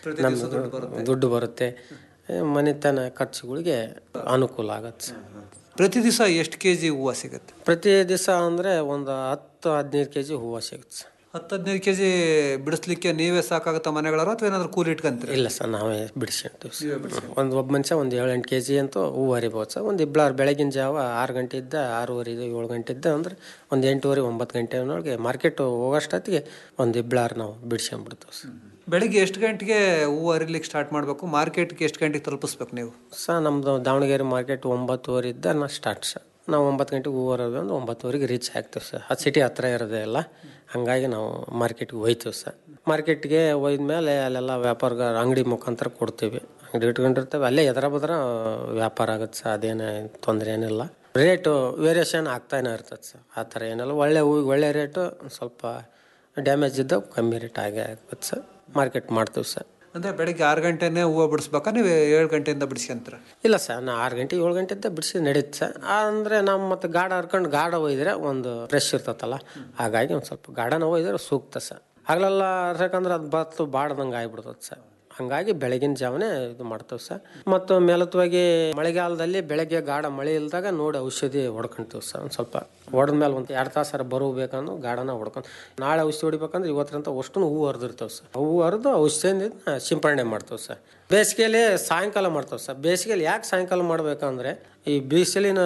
ನಮ್ಮ ದುಡ್ಡು ಬರುತ್ತೆ ಮನೆತನ ಖರ್ಚುಗಳಿಗೆ ಅನುಕೂಲ ಆಗತ್ತೆ ಸರ್ ಪ್ರತಿ ದಿವಸ ಎಷ್ಟು ಕೆ ಜಿ ಹೂವು ಸಿಗುತ್ತೆ ಪ್ರತಿ ದಿವಸ ಅಂದರೆ ಒಂದು ಹತ್ತು ಹದಿನೈದು ಕೆ ಜಿ ಹೂವು ಸಿಗುತ್ತೆ ಸರ್ ಹತ್ತು ಹದಿನೈದು ಕೆ ಜಿ ಬಿಡಿಸ್ಲಿಕ್ಕೆ ನೀವೇ ಸಾಕಾಗುತ್ತಾ ಮನೆಗಳಾರ ಅಥವಾ ಏನಾದ್ರು ಕೂಲಿ ಇಟ್ಕೊಂತೀರಿ ಇಲ್ಲ ಸರ್ ನಾವೇ ಬಿಡಿಸ್ಕೊಂತೀವಿ ಸರ್ ಒಂದು ಒಬ್ಬ ಮನುಷ್ಯ ಒಂದು ಏಳು ಎಂಟು ಕೆ ಜಿ ಅಂತೂ ಹೂವು ಹರಿಬೋದು ಸರ್ ಒಂದು ಇಬ್ಬರು ಬೆಳಗಿನ ಜಾವ ಆರು ಗಂಟೆ ಇದ್ದ ಆರೂವರೆ ಏಳು ಗಂಟೆ ಇದ್ದ ಅಂದ್ರೆ ಒಂದು ಎಂಟೂವರೆ ಒಂಬತ್ತು ಗಂಟೆನೊಳಗೆ ಮಾರ್ಕೆಟ್ ಹೋಗೋಷ್ಟೊತ್ತಿಗೆ ಒಂದು ಇಬ್ಬಳಾರು ನಾವು ಬಿಡಿಸ್ಕೊಂಡ್ಬಿಡ್ತೀವಿ ಸರ್ ಬೆಳಿಗ್ಗೆ ಎಷ್ಟು ಗಂಟೆಗೆ ಹೂವು ಹರಿಲಿಕ್ಕೆ ಸ್ಟಾರ್ಟ್ ಮಾಡಬೇಕು ಮಾರ್ಕೆಟ್ಗೆ ಎಷ್ಟು ಗಂಟೆಗೆ ತಲುಪಿಸ್ಬೇಕು ನೀವು ಸರ್ ನಮ್ಮದು ದಾವಣಗೆರೆ ಮಾರ್ಕೆಟ್ ಒಂಬತ್ತುವರೆ ಇದ್ದ ನಾ ಸ್ಟಾರ್ಟ್ ಸರ್ ನಾವು ಒಂಬತ್ತು ಗಂಟೆಗೆ ಹೂವು ಹರೋದು ಅಂದ್ರೆ ಒಂಬತ್ತುವರೆಗೆ ರೀಚ್ ಆಗ್ತೀವಿ ಸರ್ ಅದು ಸಿಟಿ ಹತ್ರ ಇರೋದೇ ಅಲ್ಲ ಹಾಗಾಗಿ ನಾವು ಮಾರ್ಕೆಟ್ಗೆ ಹೋಯ್ತೀವಿ ಸರ್ ಮಾರ್ಕೆಟ್ಗೆ ಒಯ್ದ ಮೇಲೆ ಅಲ್ಲೆಲ್ಲ ವ್ಯಾಪಾರ ಅಂಗಡಿ ಮುಖಾಂತರ ಕೊಡ್ತೀವಿ ಅಂಗಡಿ ಇಟ್ಕೊಂಡಿರ್ತೇವೆ ಅಲ್ಲೇ ಎದರ ಬದ್ರ ವ್ಯಾಪಾರ ಆಗುತ್ತೆ ಸರ್ ಅದೇನು ತೊಂದರೆ ಏನಿಲ್ಲ ರೇಟು ವೇರಿಯೇಷನ್ ಆಗ್ತಾನೆ ಇರ್ತದೆ ಸರ್ ಆ ಥರ ಏನೆಲ್ಲ ಒಳ್ಳೆ ಹೂವಿಗೆ ಒಳ್ಳೆ ರೇಟು ಒಂದ್ ಸ್ವಲ್ಪ ಡ್ಯಾಮೇಜ್ ಇದ್ದಾಗ ಕಮ್ಮಿ ರೇಟ್ ಆಗೇ ಆಗುತ್ತೆ ಸರ್ ಮಾರ್ಕೆಟ್ ಮಾಡ್ತೀವಿ ಸರ್ ಅಂದ್ರೆ ಬೆಳಿಗ್ಗೆ ಆರು ಗಂಟೆನೇ ಹೂವು ಬಿಡಿಸ್ಬೇಕಾ ನೀವು ಏಳು ಗಂಟೆಯಿಂದ ಬಿಡಿಸ್ಕೊಂತೀರ ಇಲ್ಲ ಸರ್ ನಾ ಆರು ಗಂಟೆ ಏಳು ಗಂಟೆಯಿಂದ ಬಿಡಿಸಿ ನಡೀತು ಸರ್ ಅಂದರೆ ನಮ್ಮ ಮತ್ತು ಗಾಢ ಹರ್ಕೊಂಡು ಗಾಢ ಒಯ್ದ್ರೆ ಒಂದು ಫ್ರೆಶ್ ಇರ್ತತಲ್ಲ ಹಾಗಾಗಿ ಒಂದು ಸ್ವಲ್ಪ ಗಾಢನ ಒಯ್ದ್ರೆ ಸೂಕ್ತ ಸರ್ ಹಗಲೆಲ್ಲ ಹರ್ಸಕಂದ್ರೆ ಅದು ಬತ್ತು ಬಾಡ್ದಂಗೆ ಆಗಿಬಿಡ್ತದೆ ಸರ್ ಹಂಗಾಗಿ ಬೆಳಗಿನ ಜಾವನೇ ಇದು ಮಾಡ್ತೇವೆ ಸರ್ ಮತ್ತು ಮೇಲತ್ವಾಗಿ ಮಳೆಗಾಲದಲ್ಲಿ ಬೆಳಗ್ಗೆ ಗಾಢ ಮಳೆ ಇಲ್ದಾಗ ನೋಡಿ ಔಷಧಿ ಹೊಡ್ಕೊಂತೀವಿ ಸರ್ ಒಂದು ಸ್ವಲ್ಪ ಹೊಡೆದ್ಮೇಲೆ ಒಂದು ಎರಡು ತಾಸರ ಬರಬೇಕಂದು ಗಾಢನ ಹೊಡ್ಕೊಂಡು ನಾಳೆ ಔಷಧಿ ಹೊಡಿಬೇಕಂದ್ರೆ ಇವತ್ತರಂತ ಅಷ್ಟು ಹೂವು ಹರಿದಿರ್ತೇವೆ ಸರ್ ಹೂವು ಹರಿದು ಔಷಧಿಯಿಂದ ಸಿಂಪರಣೆ ಮಾಡ್ತೇವೆ ಸರ್ ಬೇಸಿಗೆಯಲ್ಲಿ ಸಾಯಂಕಾಲ ಮಾಡ್ತೇವೆ ಸರ್ ಬೇಸಿಗೆಯಲ್ಲಿ ಯಾಕೆ ಸಾಯಂಕಾಲ ಮಾಡಬೇಕಂದ್ರೆ ಈ ಬಿಸಿಲಿನ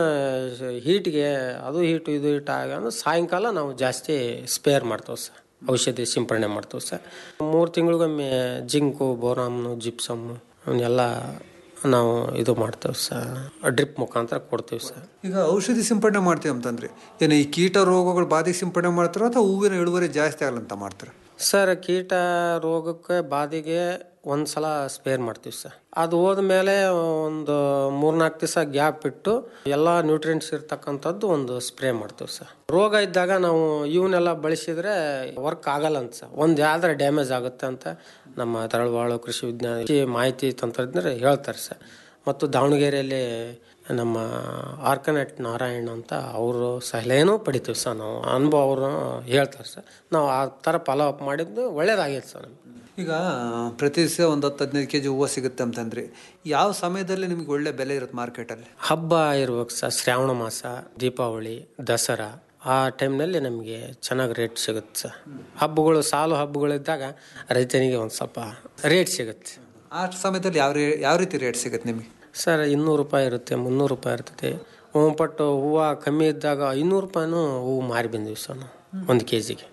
ಹೀಟ್ಗೆ ಅದು ಹೀಟು ಇದು ಹೀಟ್ ಆಗ ಅಂದ್ರೆ ಸಾಯಂಕಾಲ ನಾವು ಜಾಸ್ತಿ ಸ್ಪೇರ್ ಮಾಡ್ತೇವೆ ಸರ್ ಔಷಧಿ ಸಿಂಪರಣೆ ಮಾಡ್ತೇವೆ ಸರ್ ಮೂರು ತಿಂಗಳಿಗೊಮ್ಮೆ ಜಿಂಕು ಬೋರಾಮ್ನು ಜಿಪ್ಸಮ್ಮು ಅವನ್ನೆಲ್ಲ ನಾವು ಇದು ಮಾಡ್ತೇವೆ ಸರ್ ಡ್ರಿಪ್ ಮುಖಾಂತರ ಕೊಡ್ತೀವಿ ಸರ್ ಈಗ ಔಷಧಿ ಸಿಂಪಡಣೆ ಮಾಡ್ತೀವಿ ಅಂತಂದ್ರೆ ಏನು ಈ ಕೀಟ ರೋಗಗಳು ಬಾಧಿಗೆ ಸಿಂಪಡಣೆ ಮಾಡ್ತಾರೋ ಅಥವಾ ಹೂವಿನ ಇಳುವರಿ ಜಾಸ್ತಿ ಆಗಲಂತ ಮಾಡ್ತಾರೆ ಸರ್ ಕೀಟ ರೋಗಕ್ಕೆ ಬಾಧೆಗೆ ಒಂದು ಸಲ ಸ್ಪೇರ್ ಮಾಡ್ತೀವಿ ಸರ್ ಅದು ಹೋದ್ಮೇಲೆ ಒಂದು ಮೂರ್ನಾಲ್ಕು ದಿವಸ ಗ್ಯಾಪ್ ಇಟ್ಟು ಎಲ್ಲ ನ್ಯೂಟ್ರಿಯೆಂಟ್ಸ್ ಇರ್ತಕ್ಕಂಥದ್ದು ಒಂದು ಸ್ಪ್ರೇ ಮಾಡ್ತೀವಿ ಸರ್ ರೋಗ ಇದ್ದಾಗ ನಾವು ಇವನ್ನೆಲ್ಲ ಬಳಸಿದ್ರೆ ವರ್ಕ್ ಆಗಲ್ಲ ಅಂತ ಸರ್ ಒಂದು ಯಾವ್ದಾರ ಡ್ಯಾಮೇಜ್ ಆಗುತ್ತೆ ಅಂತ ನಮ್ಮ ತರಳಬಾಳು ಕೃಷಿ ವಿಜ್ಞಾನ ಈ ಮಾಹಿತಿ ತಂತ್ರಜ್ಞರು ಹೇಳ್ತಾರೆ ಸರ್ ಮತ್ತು ದಾವಣಗೆರೆಯಲ್ಲಿ ನಮ್ಮ ಆರ್ಕನೆಟ್ ನಾರಾಯಣ್ ಅಂತ ಅವರು ಸಲಹೆನೂ ಪಡಿತೀವಿ ಸರ್ ನಾವು ಅನುಭವ ಅವರು ಹೇಳ್ತಾರೆ ಸರ್ ನಾವು ಆ ಥರ ಫಾಲೋ ಅಪ್ ಮಾಡಿದ್ದು ಒಳ್ಳೇದಾಗೈತೆ ಸರ್ ನಮ್ಗೆ ಈಗ ಪ್ರತಿ ದಿವಸ ಒಂದು ಹತ್ತು ಹದಿನೈದು ಕೆ ಜಿ ಹೂವು ಸಿಗುತ್ತೆ ಅಂತಂದ್ರೆ ಯಾವ ಸಮಯದಲ್ಲಿ ನಿಮ್ಗೆ ಒಳ್ಳೆ ಬೆಲೆ ಇರುತ್ತೆ ಮಾರ್ಕೆಟಲ್ಲಿ ಹಬ್ಬ ಇರ್ಬೇಕು ಸರ್ ಶ್ರಾವಣ ಮಾಸ ದೀಪಾವಳಿ ದಸರಾ ಆ ಟೈಮ್ನಲ್ಲಿ ನಮಗೆ ಚೆನ್ನಾಗಿ ರೇಟ್ ಸಿಗುತ್ತೆ ಸರ್ ಹಬ್ಬಗಳು ಸಾಲು ಹಬ್ಬಗಳಿದ್ದಾಗ ರೈತನಿಗೆ ಒಂದು ಸ್ವಲ್ಪ ರೇಟ್ ಸಿಗುತ್ತೆ ಆ ಸಮಯದಲ್ಲಿ ಯಾವ ರೇ ಯಾವ ರೀತಿ ರೇಟ್ ಸಿಗುತ್ತೆ ನಿಮಗೆ ಸರ್ ಇನ್ನೂರು ರೂಪಾಯಿ ಇರುತ್ತೆ ಮುನ್ನೂರು ರೂಪಾಯಿ ಇರ್ತದೆ ಪಟ್ಟು ಹೂವು ಕಮ್ಮಿ ಇದ್ದಾಗ ಐನೂರು ರೂಪಾಯಿನೂ ಹೂವು ಮಾರಿ ಬಂದಿವಿ ಸರ್ ನಾವು ಒಂದು ಕೆ ಜಿಗೆ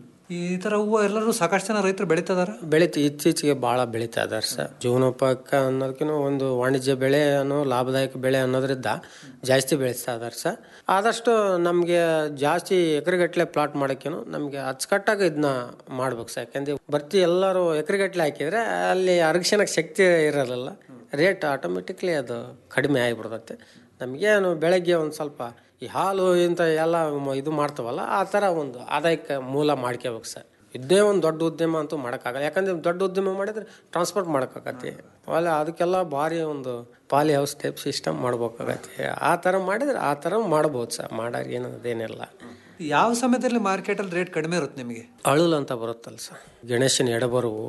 ಈ ಥರ ಹೂವು ಎಲ್ಲರೂ ಸಾಕಷ್ಟು ಜನ ರೈತರು ಬೆಳೀತದಾರ ಬೆಳೀತಿ ಇತ್ತೀಚೆಗೆ ಭಾಳ ಬೆಳೀತಾ ಇದಾರೆ ಸರ್ ಜೀವನೋಪಾಯಕ್ಕೆ ಅನ್ನೋದಕ್ಕಿಂತ ಒಂದು ವಾಣಿಜ್ಯ ಬೆಳೆ ಅನ್ನೋ ಲಾಭದಾಯಕ ಬೆಳೆ ಅನ್ನೋದ್ರಿಂದ ಜಾಸ್ತಿ ಬೆಳೆಸ್ತಾ ಇದಾರೆ ಸರ್ ಆದಷ್ಟು ನಮಗೆ ಜಾಸ್ತಿ ಎಕರೆಗಟ್ಟಲೆ ಪ್ಲಾಟ್ ಮಾಡೋಕ್ಕೇನು ನಮಗೆ ಅಚ್ಚುಕಟ್ಟಾಗಿ ಇದನ್ನ ಮಾಡ್ಬೇಕು ಸರ್ ಯಾಕಂದ್ರೆ ಬರ್ತಿ ಎಲ್ಲರೂ ಎಕರೆಗಟ್ಟಲೆ ಹಾಕಿದ್ರೆ ಅಲ್ಲಿ ಅರಕ್ಷಣಕ್ಕೆ ಶಕ್ತಿ ಇರಲ್ಲ ರೇಟ್ ಆಟೋಮೆಟಿಕ್ಲಿ ಅದು ಕಡಿಮೆ ಆಗಿಬಿಡ್ತೈತೆ ನಮಗೇನು ಬೆಳಗ್ಗೆ ಒಂದು ಸ್ವಲ್ಪ ಈ ಹಾಲು ಇಂಥ ಎಲ್ಲ ಮ- ಇದು ಮಾಡ್ತಾವಲ್ಲ ಆ ಥರ ಒಂದು ಆದಾಯಕ್ಕೆ ಮೂಲ ಮಾಡ್ಕೋಬೇಕು ಸರ್ ಇದೇ ಒಂದು ದೊಡ್ಡ ಉದ್ಯಮ ಅಂತೂ ಮಾಡೋಕ್ಕಾಗಲ್ಲ ಯಾಕಂದ್ರೆ ದೊಡ್ಡ ಉದ್ಯಮ ಮಾಡಿದ್ರೆ ಟ್ರಾನ್ಸ್ಪೋರ್ಟ್ ಮಾಡೋಕ್ಕಾಗತ್ತೆ ಅಲ್ಲ ಅದಕ್ಕೆಲ್ಲ ಭಾರಿ ಒಂದು ಪಾಲಿ ಹೌಸ್ ಟೈಪ್ ಸಿಸ್ಟಮ್ ಮಾಡ್ಬೇಕಾಗತ್ತೆ ಆ ಥರ ಮಾಡಿದ್ರೆ ಆ ಥರ ಮಾಡ್ಬೋದು ಸರ್ ಮಾಡೋರು ಏನದೇನಿಲ್ಲ ಯಾವ ಸಮಯದಲ್ಲಿ ಮಾರ್ಕೆಟಲ್ಲಿ ರೇಟ್ ಕಡಿಮೆ ಇರುತ್ತೆ ನಿಮಗೆ ಅಳುಲ್ ಅಂತ ಬರುತ್ತಲ್ಲ ಸರ್ ಗಣೇಶನ ಎಡಬರುವು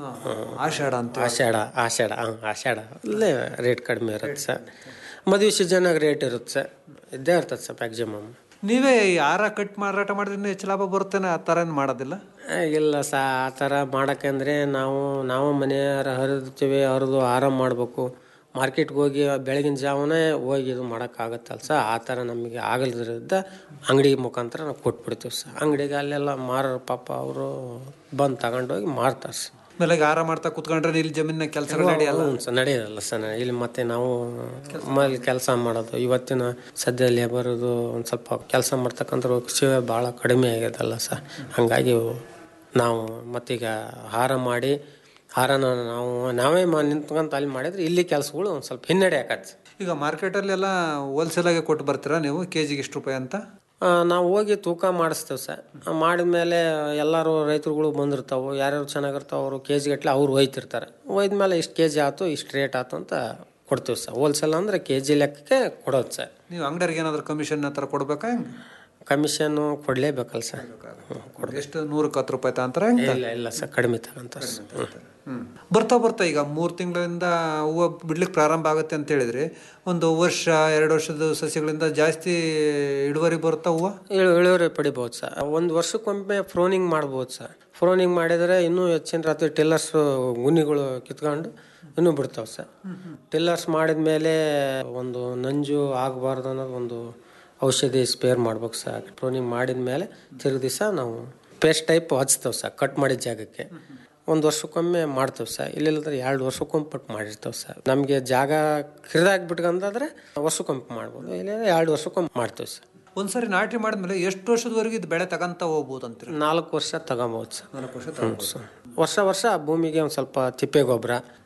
ಆಷಾಢ ಅಂತ ಆಷಾಢ ಆಷಾಢ ಹಾಂ ಆಷಾಢ ಅಲ್ಲೇ ರೇಟ್ ಕಡಿಮೆ ಇರುತ್ತೆ ಸರ್ ಮದುವೆ ಸೀಸನ್ನಾಗ ರೇಟ್ ಇರುತ್ತೆ ಸರ್ ಇದ್ದೇ ಇರ್ತದೆ ಸರ್ ಮ್ಯಾಕ್ಸಿಮಮ್ ನೀವೇ ಈ ಆರ ಕಟ್ ಮಾರಾಟ ಮಾಡಿದ್ರೆ ಇನ್ನೂ ಹೆಚ್ಚು ಲಾಭ ಬರುತ್ತೇನೆ ಆ ಥರ ಏನು ಮಾಡೋದಿಲ್ಲ ಇಲ್ಲ ಸ ಆ ಥರ ಮಾಡೋಕ್ಕಂದ್ರೆ ನಾವು ನಾವು ಮನೆಯವ್ರ ಹರಿದ್ತೀವಿ ಹರಿದು ಆರಾಮ್ ಮಾಡಬೇಕು ಮಾರ್ಕೆಟ್ಗೆ ಹೋಗಿ ಬೆಳಗಿನ ಜಾವನೇ ಹೋಗಿ ಇದು ಮಾಡೋಕ್ಕಾಗತ್ತಲ್ಲ ಸರ್ ಆ ಥರ ನಮಗೆ ಆಗಲ್ದ್ರಿಂದ ಅಂಗಡಿ ಮುಖಾಂತರ ನಾವು ಕೊಟ್ಬಿಡ್ತೀವಿ ಸರ್ ಅಂಗಡಿಗೆ ಅಲ್ಲೆಲ್ಲ ಮಾರೋರು ಪಾಪ ಅವರು ಬಂದು ತಗೊಂಡೋಗಿ ಮಾರ್ತಾರೆ ಸರ್ ಬೆಳಗ್ಗೆ ಆರ ಮಾಡ್ತಾ ಕುತ್ಕೊಂಡ್ರೆ ಇಲ್ಲಿ ಜಮೀನಿನ ಕೆಲಸಗಳು ನಡೆಯಲ್ಲ ಹ್ಞೂ ಸರ್ ನಡೆಯೋದಲ್ಲ ಸರ್ ಇಲ್ಲಿ ಮತ್ತೆ ನಾವು ಮಲ್ಲಿ ಕೆಲಸ ಮಾಡೋದು ಇವತ್ತಿನ ಸದ್ಯ ಲೇಬರ್ದು ಒಂದು ಸ್ವಲ್ಪ ಕೆಲಸ ಮಾಡ್ತಕ್ಕಂಥ ಕೃಷಿ ಭಾಳ ಕಡಿಮೆ ಆಗ್ಯದಲ್ಲ ಸರ್ ಹಾಗಾಗಿ ನಾವು ಮತ್ತೀಗ ಹಾರ ಮಾಡಿ ಹಾರನ ನಾವು ನಾವೇ ಮಾ ನಿಂತ್ಕೊಂತ ಅಲ್ಲಿ ಮಾಡಿದ್ರೆ ಇಲ್ಲಿ ಕೆಲಸಗಳು ಒಂದು ಸ್ವಲ್ಪ ಹಿನ್ನಡೆ ಆಕತ್ತೆ ಈಗ ಮಾರ್ಕೆಟಲ್ಲಿ ಎಲ್ಲ ಹೋಲ್ಸೇಲಾಗೆ ಕೊಟ್ಟು ಬರ್ತೀರಾ ನೀವು ಕೆ ಜಿಗೆ ಎಷ್ಟು ರೂಪಾಯಿ ಅಂತ ಆ, ನಾವು ಹೋಗಿ ತೂಕ ಮಾಡಿಸ್ತೇವೆ ಸರ್ ಮಾಡಿದ್ಮೇಲೆ ಎಲ್ಲರೂ ರೈತರುಗಳು ಬಂದಿರ್ತಾವೆ ಯಾರ್ಯಾರು ಚೆನ್ನಾಗಿರ್ತಾವೆ ಅವರು ಕೆ ಜಿ ಗಟ್ಟಲೆ ಅವ್ರು ಒಯ್ತಿರ್ತಾರೆ ಒಯ್ದ್ಮೇಲೆ ಇಷ್ಟು ಕೆ ಜಿ ಆಯ್ತು ಇಷ್ಟು ರೇಟ್ ಆಯ್ತು ಅಂತ ಕೊಡ್ತೀವಿ ಸರ್ ಹೋಲ್ಸೇಲ್ ಅಂದರೆ ಕೆ ಜಿ ಲೆಕ್ಕಕ್ಕೆ ಕೊಡೋದು ಸರ್ ನೀವು ಅಂಗಡಿಯವ್ರಿಗೆ ಏನಾದರೂ ಕಮಿಷನ್ ಆ ಥರ ಕೊಡ್ಬೇಕಾ ಹೆಂಗೆ ಕಮಿಷನ್ನು ಕೊಡಲೇಬೇಕಲ್ಲ ಸರ್ ಎಷ್ಟು ನೂರಕ್ಕೆ ಹತ್ತು ರೂಪಾಯಿ ತಗೊಂತಾರೆ ಹೆಂಗೆ ಇಲ್ಲ ಇಲ್ಲ ಸರ್ ಕಡಿಮೆ ತಗೊಂತಾರೆ ಸರ್ ಹ್ಞೂ ಬರ್ತಾ ಬರ್ತಾ ಈಗ ಮೂರು ತಿಂಗಳಿಂದ ಹೂವು ಬಿಡ್ಲಿಕ್ಕೆ ಪ್ರಾರಂಭ ಆಗುತ್ತೆ ಅಂತ ಹೇಳಿದ್ರೆ ಒಂದು ವರ್ಷ ಎರಡು ವರ್ಷದ ಸಸ್ಯಗಳಿಂದ ಜಾಸ್ತಿ ಇಳುವರಿ ಬರುತ್ತಾ ಹೂವು ಇಳು ಇಳುವರಿ ಪಡಿಬೋದು ಸರ್ ಒಂದು ವರ್ಷಕ್ಕೊಮ್ಮೆ ಫ್ರೋನಿಂಗ್ ಮಾಡ್ಬೋದು ಸರ್ ಫ್ರೋನಿಂಗ್ ಮಾಡಿದರೆ ಇನ್ನೂ ಹೆಚ್ಚಿನ ರಾತ್ರಿ ಟಿಲ್ಲರ್ಸ್ ಗುಣಿಗಳು ಕಿತ್ಕೊಂಡು ಇನ್ನೂ ಬಿಡ್ತಾವೆ ಸರ್ ಟಿಲ್ಲರ್ಸ್ ಮಾಡಿದ ಮೇಲೆ ಒಂದು ನಂಜು ಆಗಬಾರ್ದು ಅನ್ನೋದು ಒಂದು ಔಷಧಿ ಸ್ಪೇರ್ ಮಾಡ್ಬೇಕು ಸರ್ ಫ್ರೋನಿಂಗ್ ಮಾಡಿದ ಮೇಲೆ ತಿರುಗಿ ದಿವಸ ನಾವು ಪೇಸ್ಟ್ ಟೈಪ್ ಹಚ್ತೇವೆ ಸರ್ ಕಟ್ ಮಾಡಿದ ಜಾಗಕ್ಕೆ ಒಂದು ವರ್ಷಕ್ಕೊಮ್ಮೆ ಮಾಡ್ತೇವೆ ಸರ್ ಇಲ್ಲಿಲ್ಲದ್ರೆ ಎರಡು ವರ್ಷಕ್ಕೊಮ್ಮೆ ಪಟ್ಟು ಮಾಡಿರ್ತೇವೆ ಸರ್ ನಮಗೆ ಜಾಗ ಕಿರಿದಾಗ್ಬಿಟ್ಕಂತಂದ್ರೆ ವರ್ಷಕ್ಕೊಮ್ಮೆ ಮಾಡ್ಬೋದು ಇಲ್ಲ ಎರಡು ವರ್ಷಕ್ಕೊಮ್ಮೆ ಮಾಡ್ತೇವೆ ಸರ್ ಒಂದ್ಸರಿ ನಾಟಿ ಮಾಡಿದ್ಮೇಲೆ ಎಷ್ಟು ವರ್ಷದವರೆಗೆ ಇದು ಬೆಳೆ ತಗೊಂತ ಹೋಗ್ಬೋದು ಅಂತೀರಿ ನಾಲ್ಕು ವರ್ಷ ತಗೊಬೋದು ಸರ್ ನಾಲ್ಕು ವರ್ಷ ಹ್ಞೂ ಸರ್ ವರ್ಷ ವರ್ಷ ಭೂಮಿಗೆ ಒಂದು ಸ್ವಲ್ಪ ತಿಪ್ಪೆ ಗೊಬ್ಬರ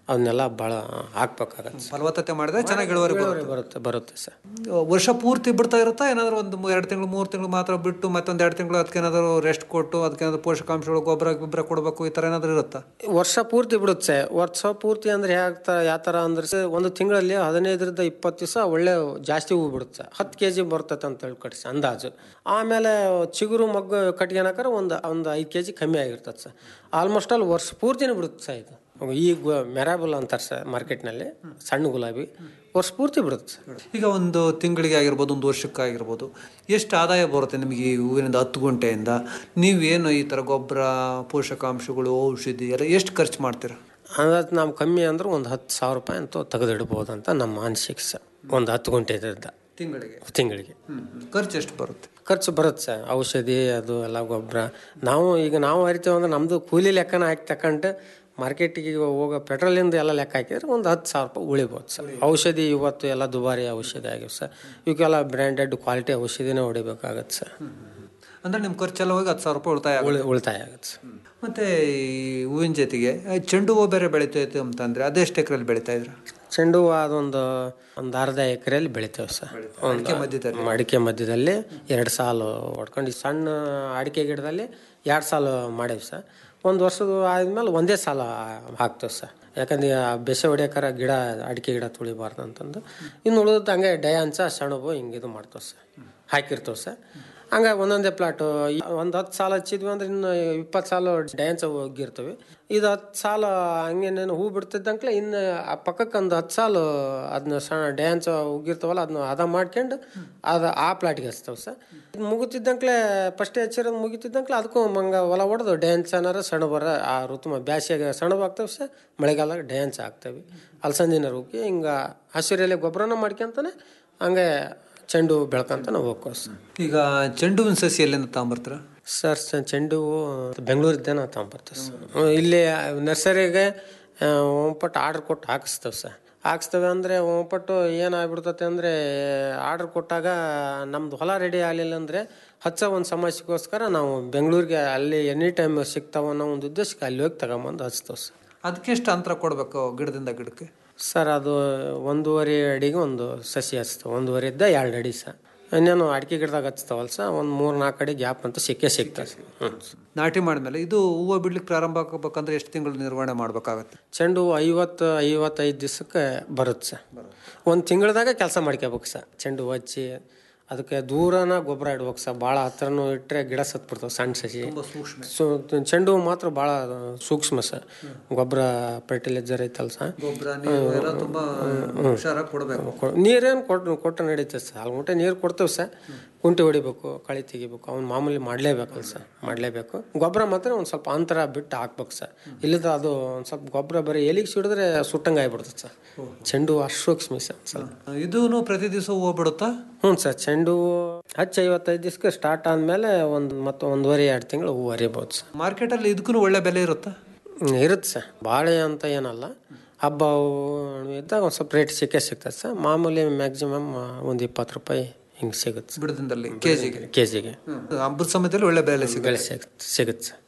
ಅವನ್ನೆಲ್ಲ ಭಾಳ ಹಾಕ್ಬೇಕಾಗತ್ತೆ ಫಲವತ್ತತೆ ಮಾಡಿದ್ರೆ ಚೆನ್ನಾಗಿ ಇಳುವರಿ ಬರುತ್ತೆ ಬರುತ್ತೆ ಬರುತ್ತೆ ಸರ್ ವರ್ಷ ಪೂರ್ತಿ ಬಿಡ್ತಾ ಇರುತ್ತಾ ಏನಾದ್ರು ಒಂದು ಮೂ- ಎರಡು ತಿಂಗಳು ಮೂರು ತಿಂಗಳು ಮಾತ್ರ ಬಿಟ್ಟು ಮತ್ತೊಂದು ಎರಡು ತಿಂಗಳು ಅದಕ್ಕೆ ಏನಾದ್ರು ರೆಸ್ಟ್ ಕೊಟ್ಟು ಅದಕ್ಕೆ ಏನಾದ್ರು ಪೋಷಕಾಂಶಗಳು ಗೊಬ್ಬರ ಗೊಬ್ಬರ ಕೊಡಬೇಕು ಈ ಥರ ಏನಾದ್ರು ಇರುತ್ತಾ ವರ್ಷ ಪೂರ್ತಿ ಬಿಡುತ್ತೆ ವರ್ಷ ಪೂರ್ತಿ ಅಂದ್ರೆ ಯಾವ ಯಾವ ಥರ ಅಂದ್ರೆ ಸ- ಒಂದು ತಿಂಗಳಲ್ಲಿ ಹದಿನೈದರಿಂದ ಇಪ್ಪತ್ತು ದಿವಸ ಒಳ್ಳೆ ಜಾಸ್ತಿ ಹೂ ಬಿಡುತ್ತೆ ಹತ್ತು ಕೆ ಜಿ ಬರ್ತೈತೆ ಅಂತ ಹೇಳ್ಕೊಡಿ ಸರ್ ಅಂದಾಜು ಆಮೇಲೆ ಚಿಗುರು ಮಗ್ಗು ಕಟ್ಗೆನಕ್ಕಾರ ಒಂದು ಒಂದು ಐದು ಕೆ ಜಿ ಕಮ್ಮಿ ಆಗಿರ್ತದೆ ಸರ್ ಆಲ್ಮೋಸ್ಟ್ ಅಲ್ಲಿ ವರ್ಷ ಪೂರ್ತಿನೇ ಬಿಡುತ್ತೆ ಸರ್ ಇದು ಈ ಮೆರಾಬಲ್ ಅಂತಾರೆ ಸರ್ ಮಾರ್ಕೆಟ್ನಲ್ಲಿ ಸಣ್ಣ ಗುಲಾಬಿ ವರ್ಷ ಪೂರ್ತಿ ಬಿಡುತ್ತೆ ಸರ್ ಈಗ ಒಂದು ತಿಂಗಳಿಗೆ ಆಗಿರ್ಬೋದು ಒಂದು ವರ್ಷಕ್ಕೆ ಆಗಿರ್ಬೋದು ಎಷ್ಟು ಆದಾಯ ಬರುತ್ತೆ ನಿಮಗೆ ಈ ಹೂವಿನಿಂದ ಹತ್ತು ಗುಂಟೆಯಿಂದ ನೀವೇನು ಈ ಥರ ಗೊಬ್ಬರ ಪೋಷಕಾಂಶಗಳು ಔಷಧಿ ಎಲ್ಲ ಎಷ್ಟು ಖರ್ಚು ಮಾಡ್ತೀರಾ ಅಂದಾಜು ನಾವು ಕಮ್ಮಿ ಅಂದ್ರೆ ಒಂದು ಹತ್ತು ಸಾವಿರ ರೂಪಾಯಿ ಅಂತೂ ತೆಗೆದಿಡ್ಬೋದು ಅಂತ ನಮ್ಮ ಅನಿಸಿಕೆ ಸರ್ ಒಂದು ಹತ್ತು ಗಂಟೆ ಇದ್ದ ತಿಂಗಳಿಗೆ ತಿಂಗಳಿಗೆ ಖರ್ಚು ಎಷ್ಟು ಬರುತ್ತೆ ಖರ್ಚು ಬರುತ್ತೆ ಸರ್ ಔಷಧಿ ಅದು ಎಲ್ಲ ಗೊಬ್ಬರ ನಾವು ಈಗ ನಾವು ಹರಿತೇವೆ ಅಂದ್ರೆ ನಮ್ಮದು ಕೂಲಿ ಲೆಕ್ಕನ ಹಾಕಿ ತಗೊಂಡು ಮಾರ್ಕೆಟಿಗೆ ಹೋಗೋ ಪೆಟ್ರೋಲಿಂದ ಎಲ್ಲ ಲೆಕ್ಕ ಹಾಕಿದ್ರೆ ಒಂದು ಹತ್ತು ಸಾವಿರ ರೂಪಾಯಿ ಉಳಿಬೋದು ಸರ್ ಔಷಧಿ ಇವತ್ತು ಎಲ್ಲ ದುಬಾರಿ ಔಷಧಿ ಆಗಿವೆ ಸರ್ ಇವಕ್ಕೆಲ್ಲ ಬ್ರ್ಯಾಂಡೆಡ್ ಕ್ವಾಲಿಟಿ ಔಷಧಿನೇ ಹೊಡಿಬೇಕಾಗತ್ತೆ ಸರ್ ಅಂದ್ರೆ ನಿಮ್ಮ ಖರ್ಚೆಲ್ಲ ಹೋಗಿ ಹತ್ತು ಸಾವಿರ ರೂಪಾಯಿ ಉಳಿತಾಯ ಆಗುತ್ತೆ. ಉಳಿತಾಯ ಆಗುತ್ತೆ ಸರ್ ಮತ್ತೆ ಈ ಹೂವಿನ ಜೊತೆಗೆ ಆ, ಚೆಂಡು ಹೂವು ಬೇರೆ ಬೆಳಿತೈತೆ ಅಂತಂದ್ರೆ ಅದೆಷ್ಟು ಎಕರೆಯಲ್ಲಿ ಬೆಳಿತಾ ಇದ್ರ ಚೆಂಡು ಹೂವು ಅದೊಂದು ಒಂದು ಅರ್ಧ ಎಕರೆಯಲ್ಲಿ ಬೆಳಿತೇವೆ ಸರ್ ಒಂದು ಅಡಿಕೆ ಮಧ್ಯದಲ್ಲಿ? ಅಡಿಕೆ ಮಧ್ಯದಲ್ಲಿ ಎರಡು ಸಾಲು ಹೊಡ್ಕೊಂಡು ಈ ಸಣ್ಣ ಅಡಿಕೆ ಗಿಡದಲ್ಲಿ ಎರಡು ಸಾಲು ಮಾಡೀವಿ ಸರ್ ಒಂದು ವರ್ಷದ ಆದ್ಮೇಲೆ ಒಂದೇ ಸಾಲ ಹಾಕ್ತೇವೆ ಸರ್ ಯಾಕಂದ್ರೆ ಆ ಬೆಸೆ ಹೊಡಿಯೋಕಾರ ಗಿಡ ಅಡಿಕೆ ಗಿಡ ತುಳಿಬಾರ್ದು ಅಂತಂದು ಇನ್ನು ಉಳಿದದ್ದು ಹಂಗೆ ಡಯಾಂಚ ಸೆಣಬು ಹಿಂಗೆ ಇದು ಮಾಡ್ತೇವೆ ಸರ್ ಹಾಕಿರ್ತೇವೆ ಸರ್ ಹಂಗೆ ಒಂದೊಂದೇ ಪ್ಲಾಟು ಒಂದು ಹತ್ತು ಸಾಲ ಹಚ್ಚಿದ್ವಿ ಅಂದ್ರೆ ಇನ್ನು ಇಪ್ಪತ್ತು ಸಾಲ ಡ್ಯಾನ್ಸ್ ಹೋಗಿರ್ತವೆ ಇದು ಹತ್ತು ಸಾಲ ಹಂಗೇನೇನು ಹೂ ಬಿಡ್ತಿದ್ದಂಕ್ಲೆ ಇನ್ನು ಆ ಪಕ್ಕಕ್ಕೆ ಒಂದು ಹತ್ತು ಸಾಲು ಅದನ್ನ ಸಣ್ಣ ಡ್ಯಾನ್ಸ್ ಹೋಗಿರ್ತಾವಲ್ಲ ಅದನ್ನ ಹದ ಮಾಡ್ಕೊಂಡು ಅದು ಆ ಪ್ಲಾಟ್ಗೆ ಹಚ್ತಾವೆ ಸರ್ ಇದು ಮುಗುತ್ತಿದ್ದಂಕ್ಲೆ ಫಸ್ಟ್ ಹಚ್ಚಿರೋದು ಮುಗಿತಿದ್ದಂಕ್ಲೆ ಅದಕ್ಕೂ ಮಂಗ ಹೊಲ ಹೊಡೆದು ಡ್ಯಾನ್ಸ್ ಏನಾರ ಸೆಣಬರ ಆ ಋತುಮ ಬ್ಯಾಸಿಗೆ ಸೆಣಬು ಆಗ್ತವೆ ಸರ್ ಮಳೆಗಾಲ ಡ್ಯಾನ್ಸ್ ಆಗ್ತವೆ ಅಲಸಂದಿನ ರೂಪಿ ಹಿಂಗೆ ಹಸಿರೆಲೆ ಗೊಬ್ಬರನ ಮಾಡ್ಕೊಂತಾನೆ ಹಂಗೆ ಚೆಂಡು ಹೂ ಬೆಳ್ಕೊಂತ ನಾವು ಹೋಗ್ಕೋದು ಸರ್ ಈಗ ಚೆಂಡು ಹೂವಿನ ಸಸಿ ಎಲ್ಲಿಂದ ತಗೊಂಬರ್ತೀರಾ ಸರ್ ಸ- ಚೆಂಡು ಹೂವು ಬೆಂಗಳೂರಿದ್ದೇ ನಾವು ತಗೊಂಬರ್ತೀವಿ ಸರ್ ಇಲ್ಲಿ ನರ್ಸರಿಗೆ ಒಂಪಟ್ಟು ಆರ್ಡ್ರ್ ಕೊಟ್ಟು ಹಾಕಿಸ್ತೇವೆ ಸರ್ ಹಾಕಿಸ್ತೇವೆ ಅಂದರೆ ಒಂಪಟ್ಟು ಏನಾಗ್ಬಿಡ್ತತೆ ಅಂದರೆ ಆರ್ಡ್ರ್ ಕೊಟ್ಟಾಗ ನಮ್ದು ಹೊಲ ರೆಡಿ ಆಗಲಿಲ್ಲ ಅಂದರೆ ಹಚ್ಚೋ ಒಂದು ಸಮಸ್ಯೆಗೋಸ್ಕರ ನಾವು ಬೆಂಗಳೂರಿಗೆ ಅಲ್ಲಿ ಎನಿ ಟೈಮ್ ಸಿಗ್ತಾವ ಅನ್ನೋ ಒಂದು ಉದ್ದೇಶಕ್ಕೆ ಅಲ್ಲಿ ಹೋಗಿ ತಗೊಂಬಂದು ಹಚ್ತೇವೆ ಸರ್ ಅದಕ್ಕೆ ಎಷ್ಟು ಅಂತರ ಕೊಡಬೇಕು ಗಿಡದಿಂದ ಗಿಡಕ್ಕೆ ಸರ್ ಅದು ಒಂದೂವರೆ ಅಡಿಗೆ ಒಂದು ಸಸಿ ಹಚ್ತೇವೆ ಒಂದೂವರೆ ಇದ್ದ ಎರಡು ಅಡಿ ಸರ್ ಇನ್ನೇನು ಅಡಿಕೆ ಗಿಡದಾಗ ಹಚ್ತಾವಲ್ಲ ಸರ್ ಒಂದು ಮೂರು ನಾಲ್ಕು ಅಡಿ ಗ್ಯಾಪ್ ಅಂತ ಸಿಕ್ಕೇ ಸಿಗ್ತದೆ ಸರ್ ಹ್ಞೂ ನಾಟಿ ಮಾಡಿದ್ಮೇಲೆ ಇದು ಹೂವು ಬಿಡ್ಲಿಕ್ಕೆ ಪ್ರಾರಂಭ ಆಗಬೇಕಂದ್ರೆ ಎಷ್ಟು ತಿಂಗಳು ನಿರ್ವಹಣೆ ಮಾಡಬೇಕಾಗತ್ತೆ ಚೆಂಡು ಹೂವು ಐವತ್ತು ಐವತ್ತೈದು ದಿವಸಕ್ಕೆ ಬರುತ್ತೆ ಸರ್ ಒಂದು ತಿಂಗಳದಾಗ ಕೆಲಸ ಮಾಡ್ಕೋಬೇಕು ಸರ್ ಚೆಂಡು ಹೂವು ಹಚ್ಚಿ ಅದಕ್ಕೆ ದೂರನ ಗೊಬ್ಬರ ಇಡ್ಬೇಕು ಸರ್ ಭಾಳ ಹತ್ರನೂ ಇಟ್ಟರೆ ಗಿಡ ಸತ್ಬಿಡ್ತಾವೆ ಸಣ್ಣ ಸಸಿ ಸೊ ಚೆಂಡು ಹೂವು ಮಾತ್ರ ಭಾಳ ಸೂಕ್ಷ್ಮ ಸರ್ ಗೊಬ್ಬರ ಫರ್ಟಿಲೈಸರ್ ಐತಲ್ಲ ಸರ್ ಗೊಬ್ಬರ ನೀರು ಎಲ್ಲ ತುಂಬಾ ಹುಷಾರಾಗಿ ಕೊಡಬೇಕು ಕೊ- ನೀರೇನು ಕೊಟ್ಟು ಕೊಟ್ಟು ನಡೀತದೆ ಸರ್ ಅಲ್ಲಿ ಮುಟ್ಟೆ ನೀರು ಕೊಡ್ತೇವೆ ಸರ್ ಕುಂಟೆ ಹೊಡಿಬೇಕು ಕಳೆ ತೆಗಿಬೇಕು ಅವ್ನು ಮಾಮೂಲಿ ಮಾಡಲೇಬೇಕಲ್ಲ ಸರ್ ಮಾಡಲೇಬೇಕು ಗೊಬ್ಬರ ಮಾತ್ರ ಒಂದು ಸ್ವಲ್ಪ ಅಂತರ ಬಿಟ್ಟು ಹಾಕ್ಬೇಕು ಸರ್ ಇಲ್ಲದ ಅದು ಒಂದು ಸ್ವಲ್ಪ ಗೊಬ್ಬರ ಬರೀ ಎಲಿಗೆ ಸಿಡಿದ್ರೆ ಸುಟ್ಟಂಗೆ ಆಗಿಬಿಡ್ತದೆ ಸರ್ ಚೆಂಡು ಹೂ ಅಷ್ಟು ಸೂಕ್ಷ್ಮ ಸರ್ ಸ್ವಲ್ಪ ಇದೂ ಪ್ರತಿ ದಿವಸ ಹೂವು ಬಿಡುತ್ತಾ ಹ್ಞೂ ಸರ್ ಚೆಂಡು ಹೂ ಹಚ್ಚಿ ಐವತ್ತೈದು ದಿವ್ಸಕ್ಕೆ ಸ್ಟಾರ್ಟ್ ಆದಮೇಲೆ ಒಂದು ಮತ್ತು ಒಂದೂವರೆ ಎರಡು ತಿಂಗಳು ಹೂ ಹರಿಬೋದು ಸರ್ ಮಾರ್ಕೆಟಲ್ಲಿ ಇದಕ್ಕೂ ಒಳ್ಳೆ ಬೆಲೆ ಇರುತ್ತಾ ಹ್ಮ್, ಇರುತ್ತೆ ಸರ್ ಬಾಳೆ ಅಂತ ಏನಲ್ಲ ಹಬ್ಬ ಅವು ಇದ್ದಾಗ ಒಂದು ಸ್ವಲ್ಪ ರೇಟ್ ಸಿಕ್ಕೇ ಸಿಗ್ತದೆ ಸರ್ ಮಾಮೂಲಿ ಮ್ಯಾಕ್ಸಿಮಮ್ ಒಂದು ಇಪ್ಪತ್ತು ರೂಪಾಯಿ ಹಿಂಗೆ ಸಿಗುತ್ತೆ ಬಿಡದಿಂದಲ್ಲಿ ಕೆಜಿಗೆ ಕೆ ಜಿಗೆ ಹಬ್ಬದ ಸಮಯದಲ್ಲಿ ಒಳ್ಳೆ ಬೆಲೆ ಸಿಗುತ್ತೆ ಸಿಗುತ್ತೆ ಸಿಗುತ್ತೆ ಸರ್